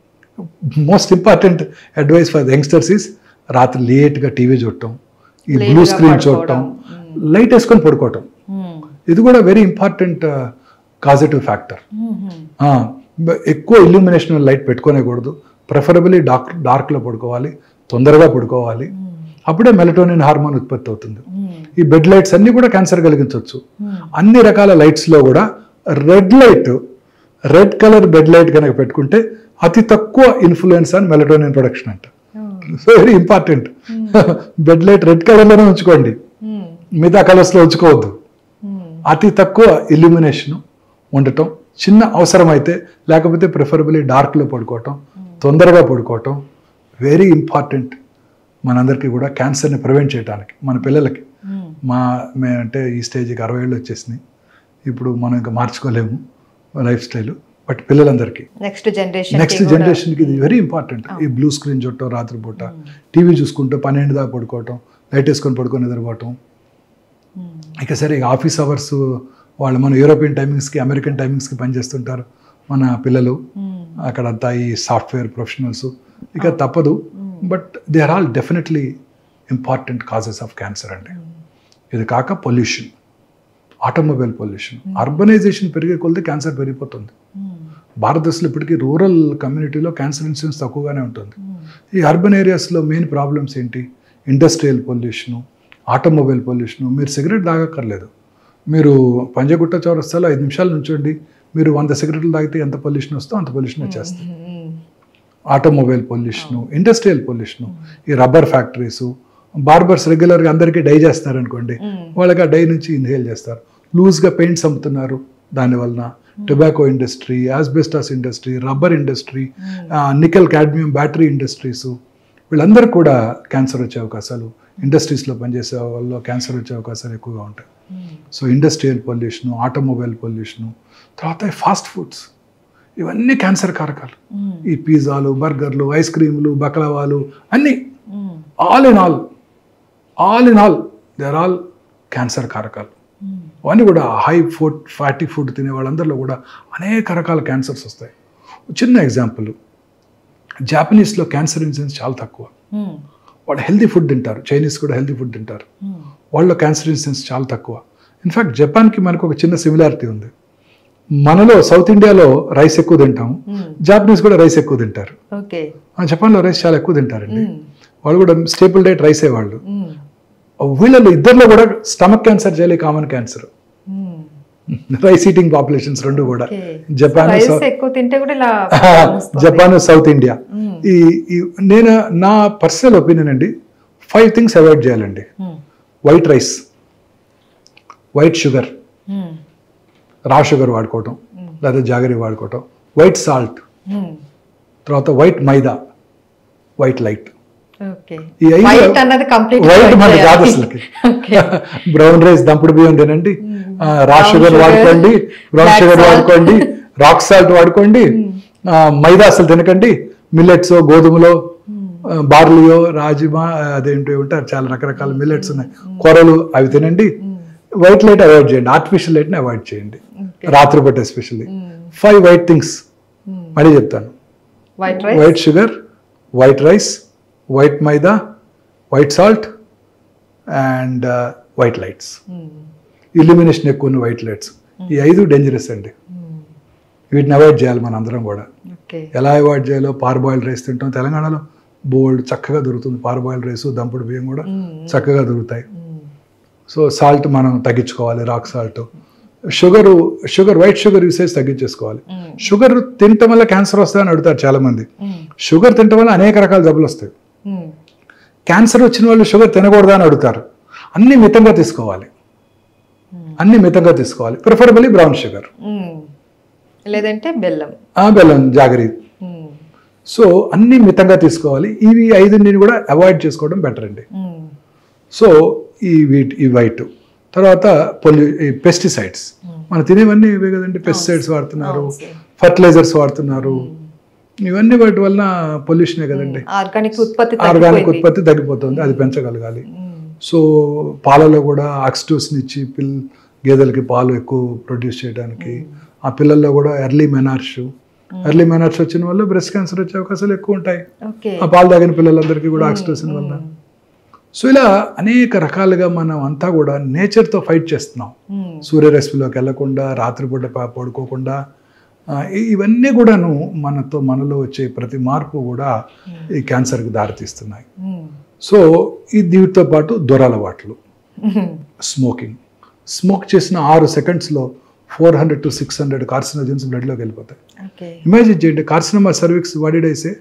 most important advice for youngsters is రాత్రి లేట్గా టీవీ చూడటం ఈ Late బ్లూ గా స్క్రీన్ పడుకోవడం. చూడటం లైట్ వేసుకొని పడుకోవటం ఇది కూడా వెరీ ఇంపార్టెంట్ కాజిటివ్ ఫ్యాక్టర్ ఎక్కువ ఇల్యూమినేషన్ లైట్ పెట్టుకోనేకూడదు ప్రిఫరబుల్లీ డార్క్ డార్క్లో పడుకోవాలి తొందరగా పడుకోవాలి అప్పుడే మెలటోనిన్ హార్మోన్ ఉత్పత్తి అవుతుంది ఈ బెడ్ లైట్స్ అన్నీ కూడా క్యాన్సర్ కలిగించవచ్చు అన్ని రకాల లైట్స్లో కూడా red light red colour bed light కనుక పెట్టుకుంటే అతి తక్కువ ఇన్ఫ్లుయెన్స్ అని మెలటోనిన్ ప్రొడక్షన్ అంట so very important bed light red కలర్లోనే ఉంచుకోండి మిగతా కలర్స్లో ఉంచుకోవద్దు అతి తక్కువ ఇల్యూమినేషన్ ఉండటం చిన్న అవసరమైతే లేకపోతే ప్రిఫరబుల్లీ డార్క్లో పడుకోవటం తొందరగా పడుకోవటం వెరీ ఇంపార్టెంట్ మనందరికీ కూడా క్యాన్సర్ని ప్రివెంట్ చేయడానికి మన పిల్లలకి మా మే అంటే ఈ స్టేజ్కి అరవై ఏళ్ళు వచ్చేసినాయి ఇప్పుడు మనం ఇంకా మార్చుకోలేము లైఫ్ స్టైల్ బట్ పిల్లలందరికీ నెక్స్ట్ జనరేషన్ నెక్స్ట్ జనరేషన్కి ఇది వెరీ ఇంపార్టెంట్ ఈ బ్లూ స్క్రీన్ చుట్టం రాత్రిపూట టీవీ చూసుకుంటూ పన్నెండు దాకా పడుకోవటం లైట్ వేసుకొని పడుకొని నిద్రపోవటం ఇక సరే ఇక ఆఫీస్ అవర్స్ వాళ్ళు మన యూరోపియన్ టైమింగ్స్కి అమెరికన్ టైమింగ్స్కి పనిచేస్తుంటారు మన పిల్లలు అక్కడంతా ఈ సాఫ్ట్వేర్ ప్రొఫెషనల్స్ ఇక తప్పదు but they are all definitely important causes of cancer అండి ఇది కాక పొల్యూషన్ ఆటోమొబైల్ పొల్యూషన్ అర్బనైజేషన్ పెరిగే కొలది క్యాన్సర్ పెరిగిపోతుంది భారతదేశంలో ఇప్పటికీ రూరల్ కమ్యూనిటీలో క్యాన్సర్ ఇన్సిడెన్స్ తక్కువగానే ఉంటుంది ఈ అర్బన్ ఏరియాస్లో మెయిన్ ప్రాబ్లమ్స్ ఏంటి ఇండస్ట్రియల్ పొల్యూషను ఆటోమొబైల్ పొల్యూషను మీరు సిగరెట్ తాగక్కర్లేదు మీరు పంజగుట్ట చౌరస్తాలో ఐదు నిమిషాలు నుంచోండి మీరు వంద సిగరెట్లు తాగితే ఎంత పొల్యూషన్ వస్తుందో అంత పొల్యూషన్ వచ్చేస్తుంది ఆటోమొబైల్ పొల్యూషను ఇండస్ట్రియల్ పొల్యూషను ఈ రబ్బర్ ఫ్యాక్టరీస్ బార్బర్స్ రెగ్యులర్గా అందరికీ డై చేస్తారు అనుకోండి వాళ్ళకి ఆ డై నుంచి ఇన్హేల్ చేస్తారు లూజ్గా పెయింట్స్ అమ్ముతున్నారు దానివలన tobacco industry asbestos industry rubber industry nickel cadmium battery industries వీళ్ళందరూ కూడా క్యాన్సర్ వచ్చే అవకాశాలు ఇండస్ట్రీస్లో పనిచేసే వాళ్ళు క్యాన్సర్ వచ్చే అవకాశాలు ఎక్కువగా ఉంటాయి so industrial pollution automobile pollution తర్వాత ఫాస్ట్ ఫుడ్స్ ఇవన్నీ క్యాన్సర్ కారకాలు ఈ పిజ్జాలు బర్గర్లు ఐస్ క్రీములు బకలవాలు అన్నీ all in all all in all they are all cancer కారకాలు అవన్నీ కూడా హై ఫుడ్ ఫ్యాటీ ఫుడ్ తినే వాళ్ళందరిలో కూడా అనేక రకాల క్యాన్సర్స్ వస్తాయి చిన్న ఎగ్జాంపుల్ జాపనీస్లో క్యాన్సర్ ఇన్సిడెన్స్ చాలా తక్కువ వాళ్ళు హెల్తీ ఫుడ్ తింటారు చైనీస్ కూడా హెల్తీ ఫుడ్ తింటారు వాళ్ళలో క్యాన్సర్ ఇన్సిడెన్స్ చాలా తక్కువ ఇన్ఫ్యాక్ట్ జపాన్కి మనకు ఒక చిన్న సిమిలారిటీ ఉంది మనలో సౌత్ ఇండియాలో రైస్ ఎక్కువ తింటాం జాపనీస్ కూడా రైస్ ఎక్కువ తింటారు ఓకే ఆ జపాన్లో రైస్ చాలా ఎక్కువ తింటారండి వాళ్ళు కూడా స్టేపుల్ డైట్ రైసే వాళ్ళు వీళ్ళలో ఇద్దరిలో కూడా స్టమక్ క్యాన్సర్ చేయాలి common cancer rice eating populations రెండు కూడా జపాన్ రైస్ సౌ- ఎక్కువ తింటే కూడా ఇలా జపాన్ సౌత్ ఇండియా ఈ ఈ నేను నా పర్సనల్ ఒపీనియన్ అండి ఫైవ్ థింగ్స్ అవాయిడ్ చేయాలండి hmm. White rice white sugar hmm. Raw sugar వాడుకోవటం లేదా జాగరి వాడుకోవటం వైట్ సాల్ట్ మ్మ్. తర్వాత white maida white light okay ఈ ఐదు- వైట్ అన్నది కంప్లీట్ వైట్ మనకి కాదు అసలుకి బ్రౌన్ రైస్ దంపుడు బియ్యం తినండి ఆ, రా Brown షుగర్ sugar, వాడుకోండి బ్రౌన్ black షుగర్ salt. వాడుకోండి రాక్ సాల్ట్ వాడుకోండి ఆ, మైదా అసలు తినకండి మిల్లెట్స్ గోధుమలో ఆ, బార్లియో రాజిమా అదేంటి ఉంటారు చాలా రకరకాల మిల్లెట్స్ ఉన్నాయి కూరలు అవి తినండి వైట్ లైట్ అవాయిడ్ చేయండి ఆర్టిఫిషియల్ లైట్ని అవాయిడ్ చేయండి రాత్రిపూట ఎస్పెషల్లీ ఫైవ్ వైట్ థింగ్స్ మళ్ళీ చెప్తాను white rice white sugar white rice white maida white salt and white lights illumination ఎక్కువ ఉన్న వైట్ లైట్స్ ఈ ఐదు డేంజరస్ అండి వీటిని అవాయిడ్ చేయాలి మన అందరం కూడా ఓకే ఎలా అవాయిడ్ చేయాలో పార్బాయిల్డ్ రైస్ తింటాం తెలంగాణలో బోల్డ్ చక్కగా దొరుకుతుంది పార్బాయిల్డ్ రైస్ దంపుడు బియ్యం కూడా చక్కగా దొరుకుతాయి సో సాల్ట్ మనం తగ్గించుకోవాలి rock salt sugar sugar white sugar usage తగ్గించేసుకోవాలి షుగర్ తినటం వల్ల క్యాన్సర్ వస్తుందని అడుగుతారు చాలా మంది షుగర్ తినటం వల్ల అనేక రకాల జబ్బులు వస్తాయి క్యాన్సర్ వచ్చిన వాళ్ళు షుగర్ తినకూడదా అని అడుగుతారు అన్ని మితంగా తీసుకోవాలి అన్ని మితంగా తీసుకోవాలి ప్రిఫరబుల్లీ బ్రౌన్ షుగర్ లేదంటే బెల్లం ఆ బెల్లం జాగరి మ్మ్. సో అన్ని మితంగా తీసుకోవాలి ఇవి ఐదుని కూడా అవాయిడ్ చేసుకోవడం బెటర్ అండి మ్మ్. సో ఈ వీటి ఈ వైట్ తర్వాత పొల్యూ ఈ పెస్టిసైడ్స్ మనం తినేవన్నీ ఇవే కదండి పెస్టిసైడ్స్ వాడుతున్నారు అవును సార్. ఫర్టిలైజర్స్ వాడుతున్నారు ఇవన్నీ వాటి వల్ల పొల్యూషనే కదండి ఆర్గానిక్ ఉత్పత్తి ఆర్గానిక్ తగ్గిపోయింది. ఉత్పత్తి తగ్గిపోతుంది అది పెంచగలగాలి మ్మ్. సో పాలలో కూడా ఆక్సిటోసిన్ ఇచ్చి పిల్ గేదెలకి పాలు ఎక్కువ ప్రొడ్యూస్ చేయడానికి ఆ పిల్లల్లో కూడా ఎర్లీ మెనార్ష్ ఎర్లీ మెనార్ష్ వచ్చిన వల్ల బ్రెస్ట్ క్యాన్సర్ వచ్చే అవకాశాలు ఎక్కువ ఉంటాయి ఓకే ఆ పాలు తాగిన పిల్లలందరికీ కూడా ఆక్సిటోసిన్ వల్ల సో ఇలా అనేక రకాలుగా మనం అంతా కూడా నేచర్తో ఫైట్ చేస్తున్నాం మ్మ్. సూర్యరశ్మిలోకి వెళ్లకుండా రాత్రిపూట ప- పడుకోకుండా ఆ, ఇ- ఇవన్నీ కూడాను మనతో మనలో వచ్చే ప్రతి మార్పు కూడా ఈ క్యాన్సర్కి దారితీస్తున్నాయి మ్మ్. సో ఈ దీటితో పాటు దొరలవాట్లు మ్మ్. స్మోకింగ్ స్మోక్ చేసిన ఆరు సెకండ్స్లో four hundred to six hundred carcinogens బ్లడ్లోకి వెళ్ళిపోతాయి ఓకే ఇమాజిన్ చేయండి కార్సినమా సర్విక్స్ వాడిడైసే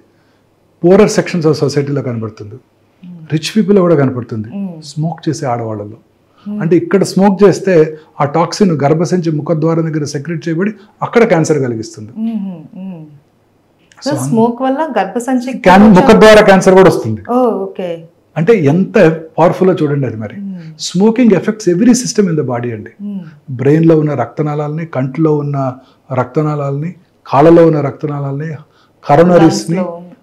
పోరర్ సెక్షన్స్ ఆఫ్ సొసైటీలో కనబడుతుంది రిచ్ పీపుల్ కూడా కనపడుతుంది మ్మ్. స్మోక్ చేసే ఆడవాళ్ళలో అంటే ఇక్కడ స్మోక్ చేస్తే ఆ టాక్సిన్ గర్భసంచి ముఖద్వారం దగ్గర సెక్రెట్ చేయబడి అక్కడ క్యాన్సర్ కలిగిస్తుంది మ్మ్. మ్మ్. సో స్మోక్ వల్ల గర్భసంచి క్యాన్ ముఖద్వార క్యాన్సర్ కూడా వస్తుంది ఓ ఓకే అంటే ఎంత పవర్ఫుల్ చూడండి అది మరి hmm. Smoking effects every system in the body అండి మ్మ్. బ్రెయిన్లో ఉన్న రక్తనాళాలని కంటిలో ఉన్న రక్తనాళాలని కాళ్ళలో ఉన్న రక్తనాళాలని కరోనరీస్ని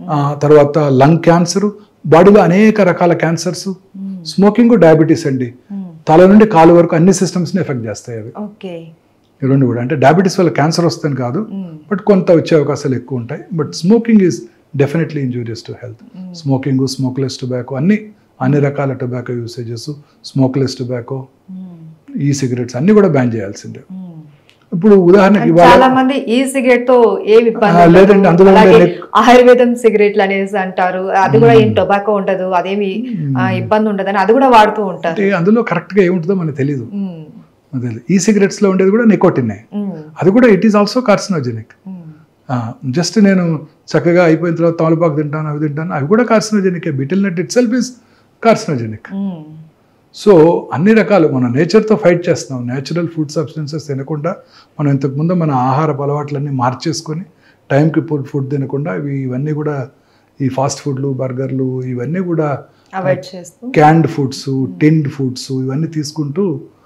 తర్వాత లంగ్ క్యాన్సర్ బాడీలో అనేక రకాల క్యాన్సర్స్ మ్మ్. స్మోకింగ్ డయాబెటీస్ అండి మ్మ్. తల నుండి కాలు వరకు అన్ని సిస్టమ్స్ని ఎఫెక్ట్ చేస్తాయి అవి ఓకే ఈ రెండు కూడా అంటే డయాబెటీస్ వల్ల క్యాన్సర్ వస్తుంది కాదు మ్మ్. బట్ కొంత వచ్చే అవకాశాలు ఎక్కువ ఉంటాయి but smoking is definitely injurious to health smoking smokeless tobacco అన్ని అన్ని రకాల tobacco usages smokeless tobacco hmm. ఈ సిగరెట్స్ అన్ని కూడా బ్యాన్ చేయాల్సిందే మ్మ్. ఇప్పుడు ఉదాహరణకి ఇవాళ చాలా మంది ఈ సిగరెట్ తో ఏం ఇబ్బంది ఆ, ఉండదు. లేదండి, అందులో ఉండే అలాగే నెక్- ఆయుర్వేదం సిగరెట్లు అనేసి అంటారు అది కూడా ఏం టొబాకో ఉండదు అదేమి ఆ, ఇబ్బంది ఉండదు అని అది కూడా వాడుతూ ఉంటారు అంటే అందులో కరెక్ట్గా ఏముంటుందో మనకు తెలియదు మ్మ్. మనకు తెలియదు ఈ సిగరెట్స్లో ఉండేది కూడా నికోటిన్నే మ్మ్. అది కూడా it is also carcinogenic hmm. Just నేను చక్కగా అయిపోయిన తర్వాత తమలపాకు తింటాను అవి తింటాను అవి కూడా carcinogenic betel nut itself is carcinogenic hmm. So అన్ని రకాలు మనం నేచర్తో ఫైట్ చేస్తున్నాం నేచురల్ ఫుడ్ సబ్స్టెన్సెస్ తినకుండా మనం ఇంతకుముందు మన ఆహారపు అలవాట్లన్నీ మార్చేసుకొని టైంకి ఫుడ్ ఫుడ్ తినకుండా ఇవి ఇవన్నీ కూడా ఈ ఫాస్ట్ ఫుడ్లు బర్గర్లు ఇవన్నీ కూడా అవాయిడ్ చేస్తూ క్యాండ్ ఫుడ్స్ టిన్డ్ ఫుడ్స్ ఇవన్నీ తీసుకుంటూ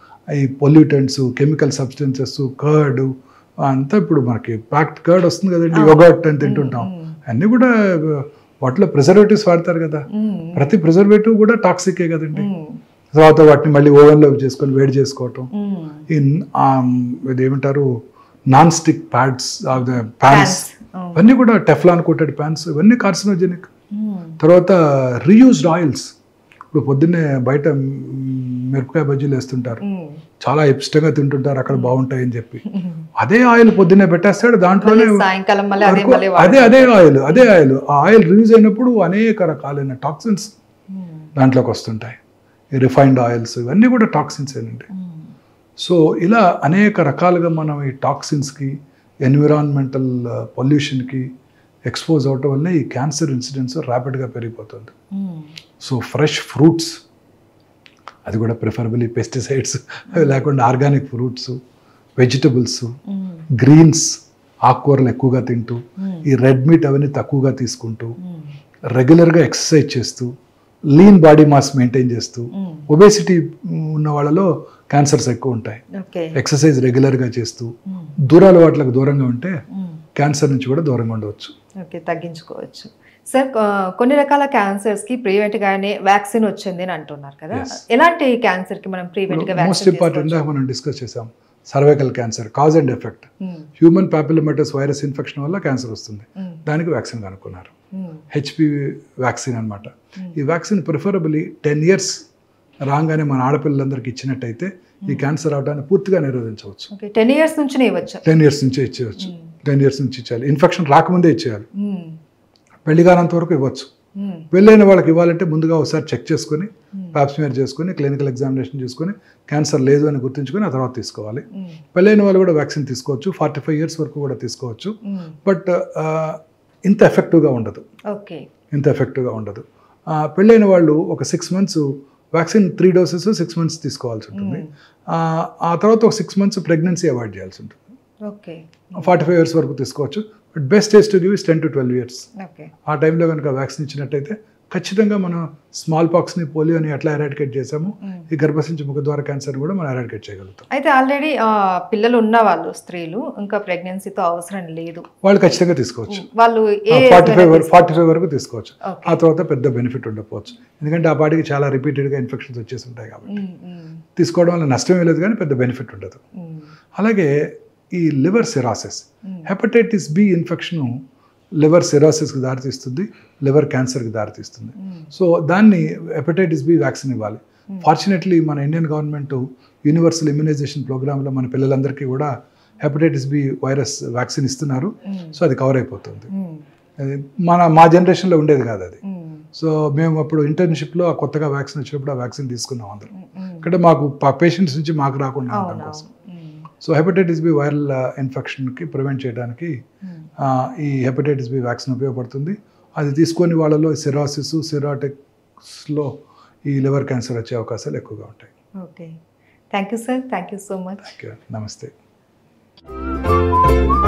ఈ పొల్యూటెంట్స్ కెమికల్ సబ్స్టెన్సెస్ కర్డ్ అంతా ఇప్పుడు మనకి ప్యాక్డ్ కర్డ్ వస్తుంది కదండి యోగట్ అని తింటుంటాం అన్నీ కూడా వాటిలో ప్రిజర్వేటివ్స్ వాడతారు కదా మ్మ్. ప్రతి ప్రిజర్వేటివ్ కూడా టాక్సికే కదండి మ్మ్. తర్వాత వాటిని మళ్ళీ ఓవెన్లో చేసుకొని వేడి చేసుకోవటం మ్మ్. ఇన్ ఇది ఏమంటారు non stick pads of the pans Oh. ఇవన్నీ కూడా టెఫ్లాన్ కోటెడ్ ప్యాన్స్ ఇవన్నీ కార్సినోజెనిక్ మ్మ్. తర్వాత రీయూజ్డ్ ఆయిల్స్ ఇప్పుడు పొద్దున్నే బయట మ్, మిరపకాయ బజ్జీలు వేస్తుంటారు మ్మ్. చాలా ఇష్టంగా తింటుంటారు అక్కడ బాగుంటాయని చెప్పి అదే ఆయిల్ పొద్దున్నే పెట్టేస్తాడు దాంట్లోనే మళ్ళీ సాయంకాలం మళ్ళీ అదే వరకు- మళ్ళీ అదే అదే ఆయిల్ అదే ఆయిల్ ఆ ఆయిల్ రిలీజ్ అయినప్పుడు అనేక రకాలైన టాక్సిన్స్ మ్మ్. దాంట్లోకి వస్తుంటాయి ఈ రిఫైన్డ్ ఆయిల్స్ ఇవన్నీ కూడా టాక్సిన్స్ ఏనండి మ్మ్. సో ఇలా అనేక రకాలుగా మనం ఈ టాక్సిన్స్కి ఎన్విరాన్మెంటల్ పొల్యూషన్కి ఎక్స్పోజ్ అవటం వల్ల ఈ క్యాన్సర్ ఇన్సిడెన్స్ ర్యాపిడ్గా పెరిగిపోతుంది మ్మ్. సో ఫ్రెష్ ఫ్రూట్స్ అది కూడా ప్రిఫరబుల్లీ పెస్టిసైడ్స్ అవి లేకుండా ఆర్గానిక్ ఫ్రూట్స్ వెజిటబుల్స్ గ్రీన్స్ ఆకుకూరలు ఎక్కువగా తింటూ ఈ రెడ్ మీట్ అవన్నీ తక్కువగా తీసుకుంటూ రెగ్యులర్గా ఎక్సర్సైజ్ చేస్తూ లీన్ బాడీ మాస్ మెయింటైన్ చేస్తూ ఒబేసిటీ ఉన్న వాళ్ళలో క్యాన్సర్స్ ఎక్కువ ఉంటాయి ఓకే ఎక్సర్సైజ్ రెగ్యులర్గా చేస్తూ దూరాల వాటికి దూరంగా ఉంటే క్యాన్సర్ నుంచి కూడా దూరంగా ఉండవచ్చు ఓకే తగ్గించుకోవచ్చు సార్ కొ- కొన్ని రకాల క్యాన్సర్స్ కి ప్రివెంట్ గానే వ్యాక్సిన్ వచ్చింది అని అంటున్నారు కదా Yes. ఎలాంటి క్యాన్సర్ కి మనం ప్రివెంట్ గా మోస్ట్ ఇంపార్టెంట్ మనం డిస్కస్ చేసాం cervical cancer cause and effect human papillomatous virus infection వల్ల క్యాన్సర్ వస్తుంది దానికి వ్యాక్సిన్ కనుక్కున్నారు హెచ్పివి వ్యాక్సిన్ అన్నమాట ఈ వ్యాక్సిన్ ప్రిఫరబుల్లీ టెన్ ఇయర్స్ రాగానే మన ఆడపిల్లలందరికీ ఇచ్చినట్టయితే ఈ క్యాన్సర్ అవడాన్ని పూర్తిగా నిరోధించవచ్చు ఓకే టెన్ ఇయర్స్ నుంచి ఇవ్వచ్చు టెన్ ఇయర్స్ నుంచే ఇచ్చేయచ్చు టెన్ ఇయర్స్ నుంచి ఇచ్చేయాలి ఇన్ఫెక్షన్ రాకముందే ఇచ్చేయాలి పెళ్లి కానంత వరకు ఇవ్వచ్చు పెళ్ళైన వాళ్ళకి ఇవ్వాలంటే ముందుగా ఒకసారి చెక్ చేసుకొని పాప్స్మియర్ చేసుకొని క్లినికల్ ఎగ్జామినేషన్ చేసుకొని క్యాన్సర్ లేదు అని గుర్తుంచుకొని ఆ తర్వాత తీసుకోవాలి పెళ్ళైన వాళ్ళు కూడా వ్యాక్సిన్ తీసుకోవచ్చు ఫార్టీ ఫైవ్ ఇయర్స్ వరకు కూడా తీసుకోవచ్చు బట్ ఇంత ఎఫెక్టివ్గా ఉండదు ఓకే ఇంత ఎఫెక్టివ్గా ఉండదు ఆ, పెళ్ళైన వాళ్ళు ఒక six months vaccine three doses six months తీసుకోవాల్సి ఉంటుంది ఆ, ఆ తర్వాత ఒక సిక్స్ మంత్స్ ప్రెగ్నెన్సీ అవాయిడ్ చేయాల్సి ఉంటుంది ఓకే ఫార్టీ ఫైవ్ ఇయర్స్ వరకు తీసుకోవచ్చు but best age to give is ten to twelve years okay ఆ టైంలో కనుక వ్యాక్సిన్ ఇచ్చినట్టయితే ఖచ్చితంగా మనం స్మాల్ పాక్స్ని పోలియోని ఎట్లా ఎరాడికేట్ చేసామో ఈ గర్భసించి ముఖద్వార క్యాన్సర్ కూడా మనం ఎరాడికేట్ చేయగలుగుతాం అయితే ఆల్రెడీ పిల్లలు ఉన్న వాళ్ళు స్త్రీలు ఇంకా ప్రెగ్నెన్సీతో అవసరం లేదు వాళ్ళు ఖచ్చితంగా తీసుకోవచ్చు వాళ్ళు ఏ ఫార్టీ ఫైవ్ ఫార్టీ ఫైవ్ వరకు తీసుకోవచ్చు ఓకే ఆ తర్వాత పెద్ద బెనిఫిట్ ఉండకపోవచ్చు ఎందుకంటే ఆ పాటికి చాలా రిపీటెడ్గా ఇన్ఫెక్షన్స్ వచ్చేసి ఉంటాయి కాబట్టి తీసుకోవడం వల్ల నష్టమే లేదు కానీ పెద్ద బెనిఫిట్ ఉండదు అలాగే ఈ liver cirrhosis hepatitis B infection liver సిరాసిస్కి దారితీస్తుంది లివర్ క్యాన్సర్కి దారితీస్తుంది సో దాన్ని హెపటైటిస్ బి వ్యాక్సిన్ ఇవ్వాలి ఫార్చునేట్లీ మన ఇండియన్ గవర్నమెంట్ యూనివర్సల్ ఇమ్యునైజేషన్ ప్రోగ్రాంలో మన పిల్లలందరికీ కూడా హెపటైటిస్ బి వైరస్ వ్యాక్సిన్ ఇస్తున్నారు సో అది కవర్ అయిపోతుంది అది మన మా జనరేషన్లో ఉండేది కాదు అది సో మేము అప్పుడు ఇంటర్న్షిప్లో ఆ కొత్తగా వ్యాక్సిన్ వచ్చినప్పుడు ఆ వ్యాక్సిన్ తీసుకున్నాం అందరం ఇక్కడ మాకు పేషెంట్స్ నుంచి మాకు రాకుండా ఉండడం కోసం సో హెపటైటిస్ బి వైరల్ ఇన్ఫెక్షన్కి ప్రివెంట్ చేయడానికి ఆ, ఈ హెపటైటిస్ బి వ్యాక్సిన్ ఉపయోగపడుతుంది అది తీసుకొని వాళ్ళలో సిరాసిస్ సిరాటిక్స్లో ఈ లివర్ క్యాన్సర్ వచ్చే అవకాశాలు ఎక్కువగా ఉంటాయి okay thank you sir thank you so much thank you నమస్తే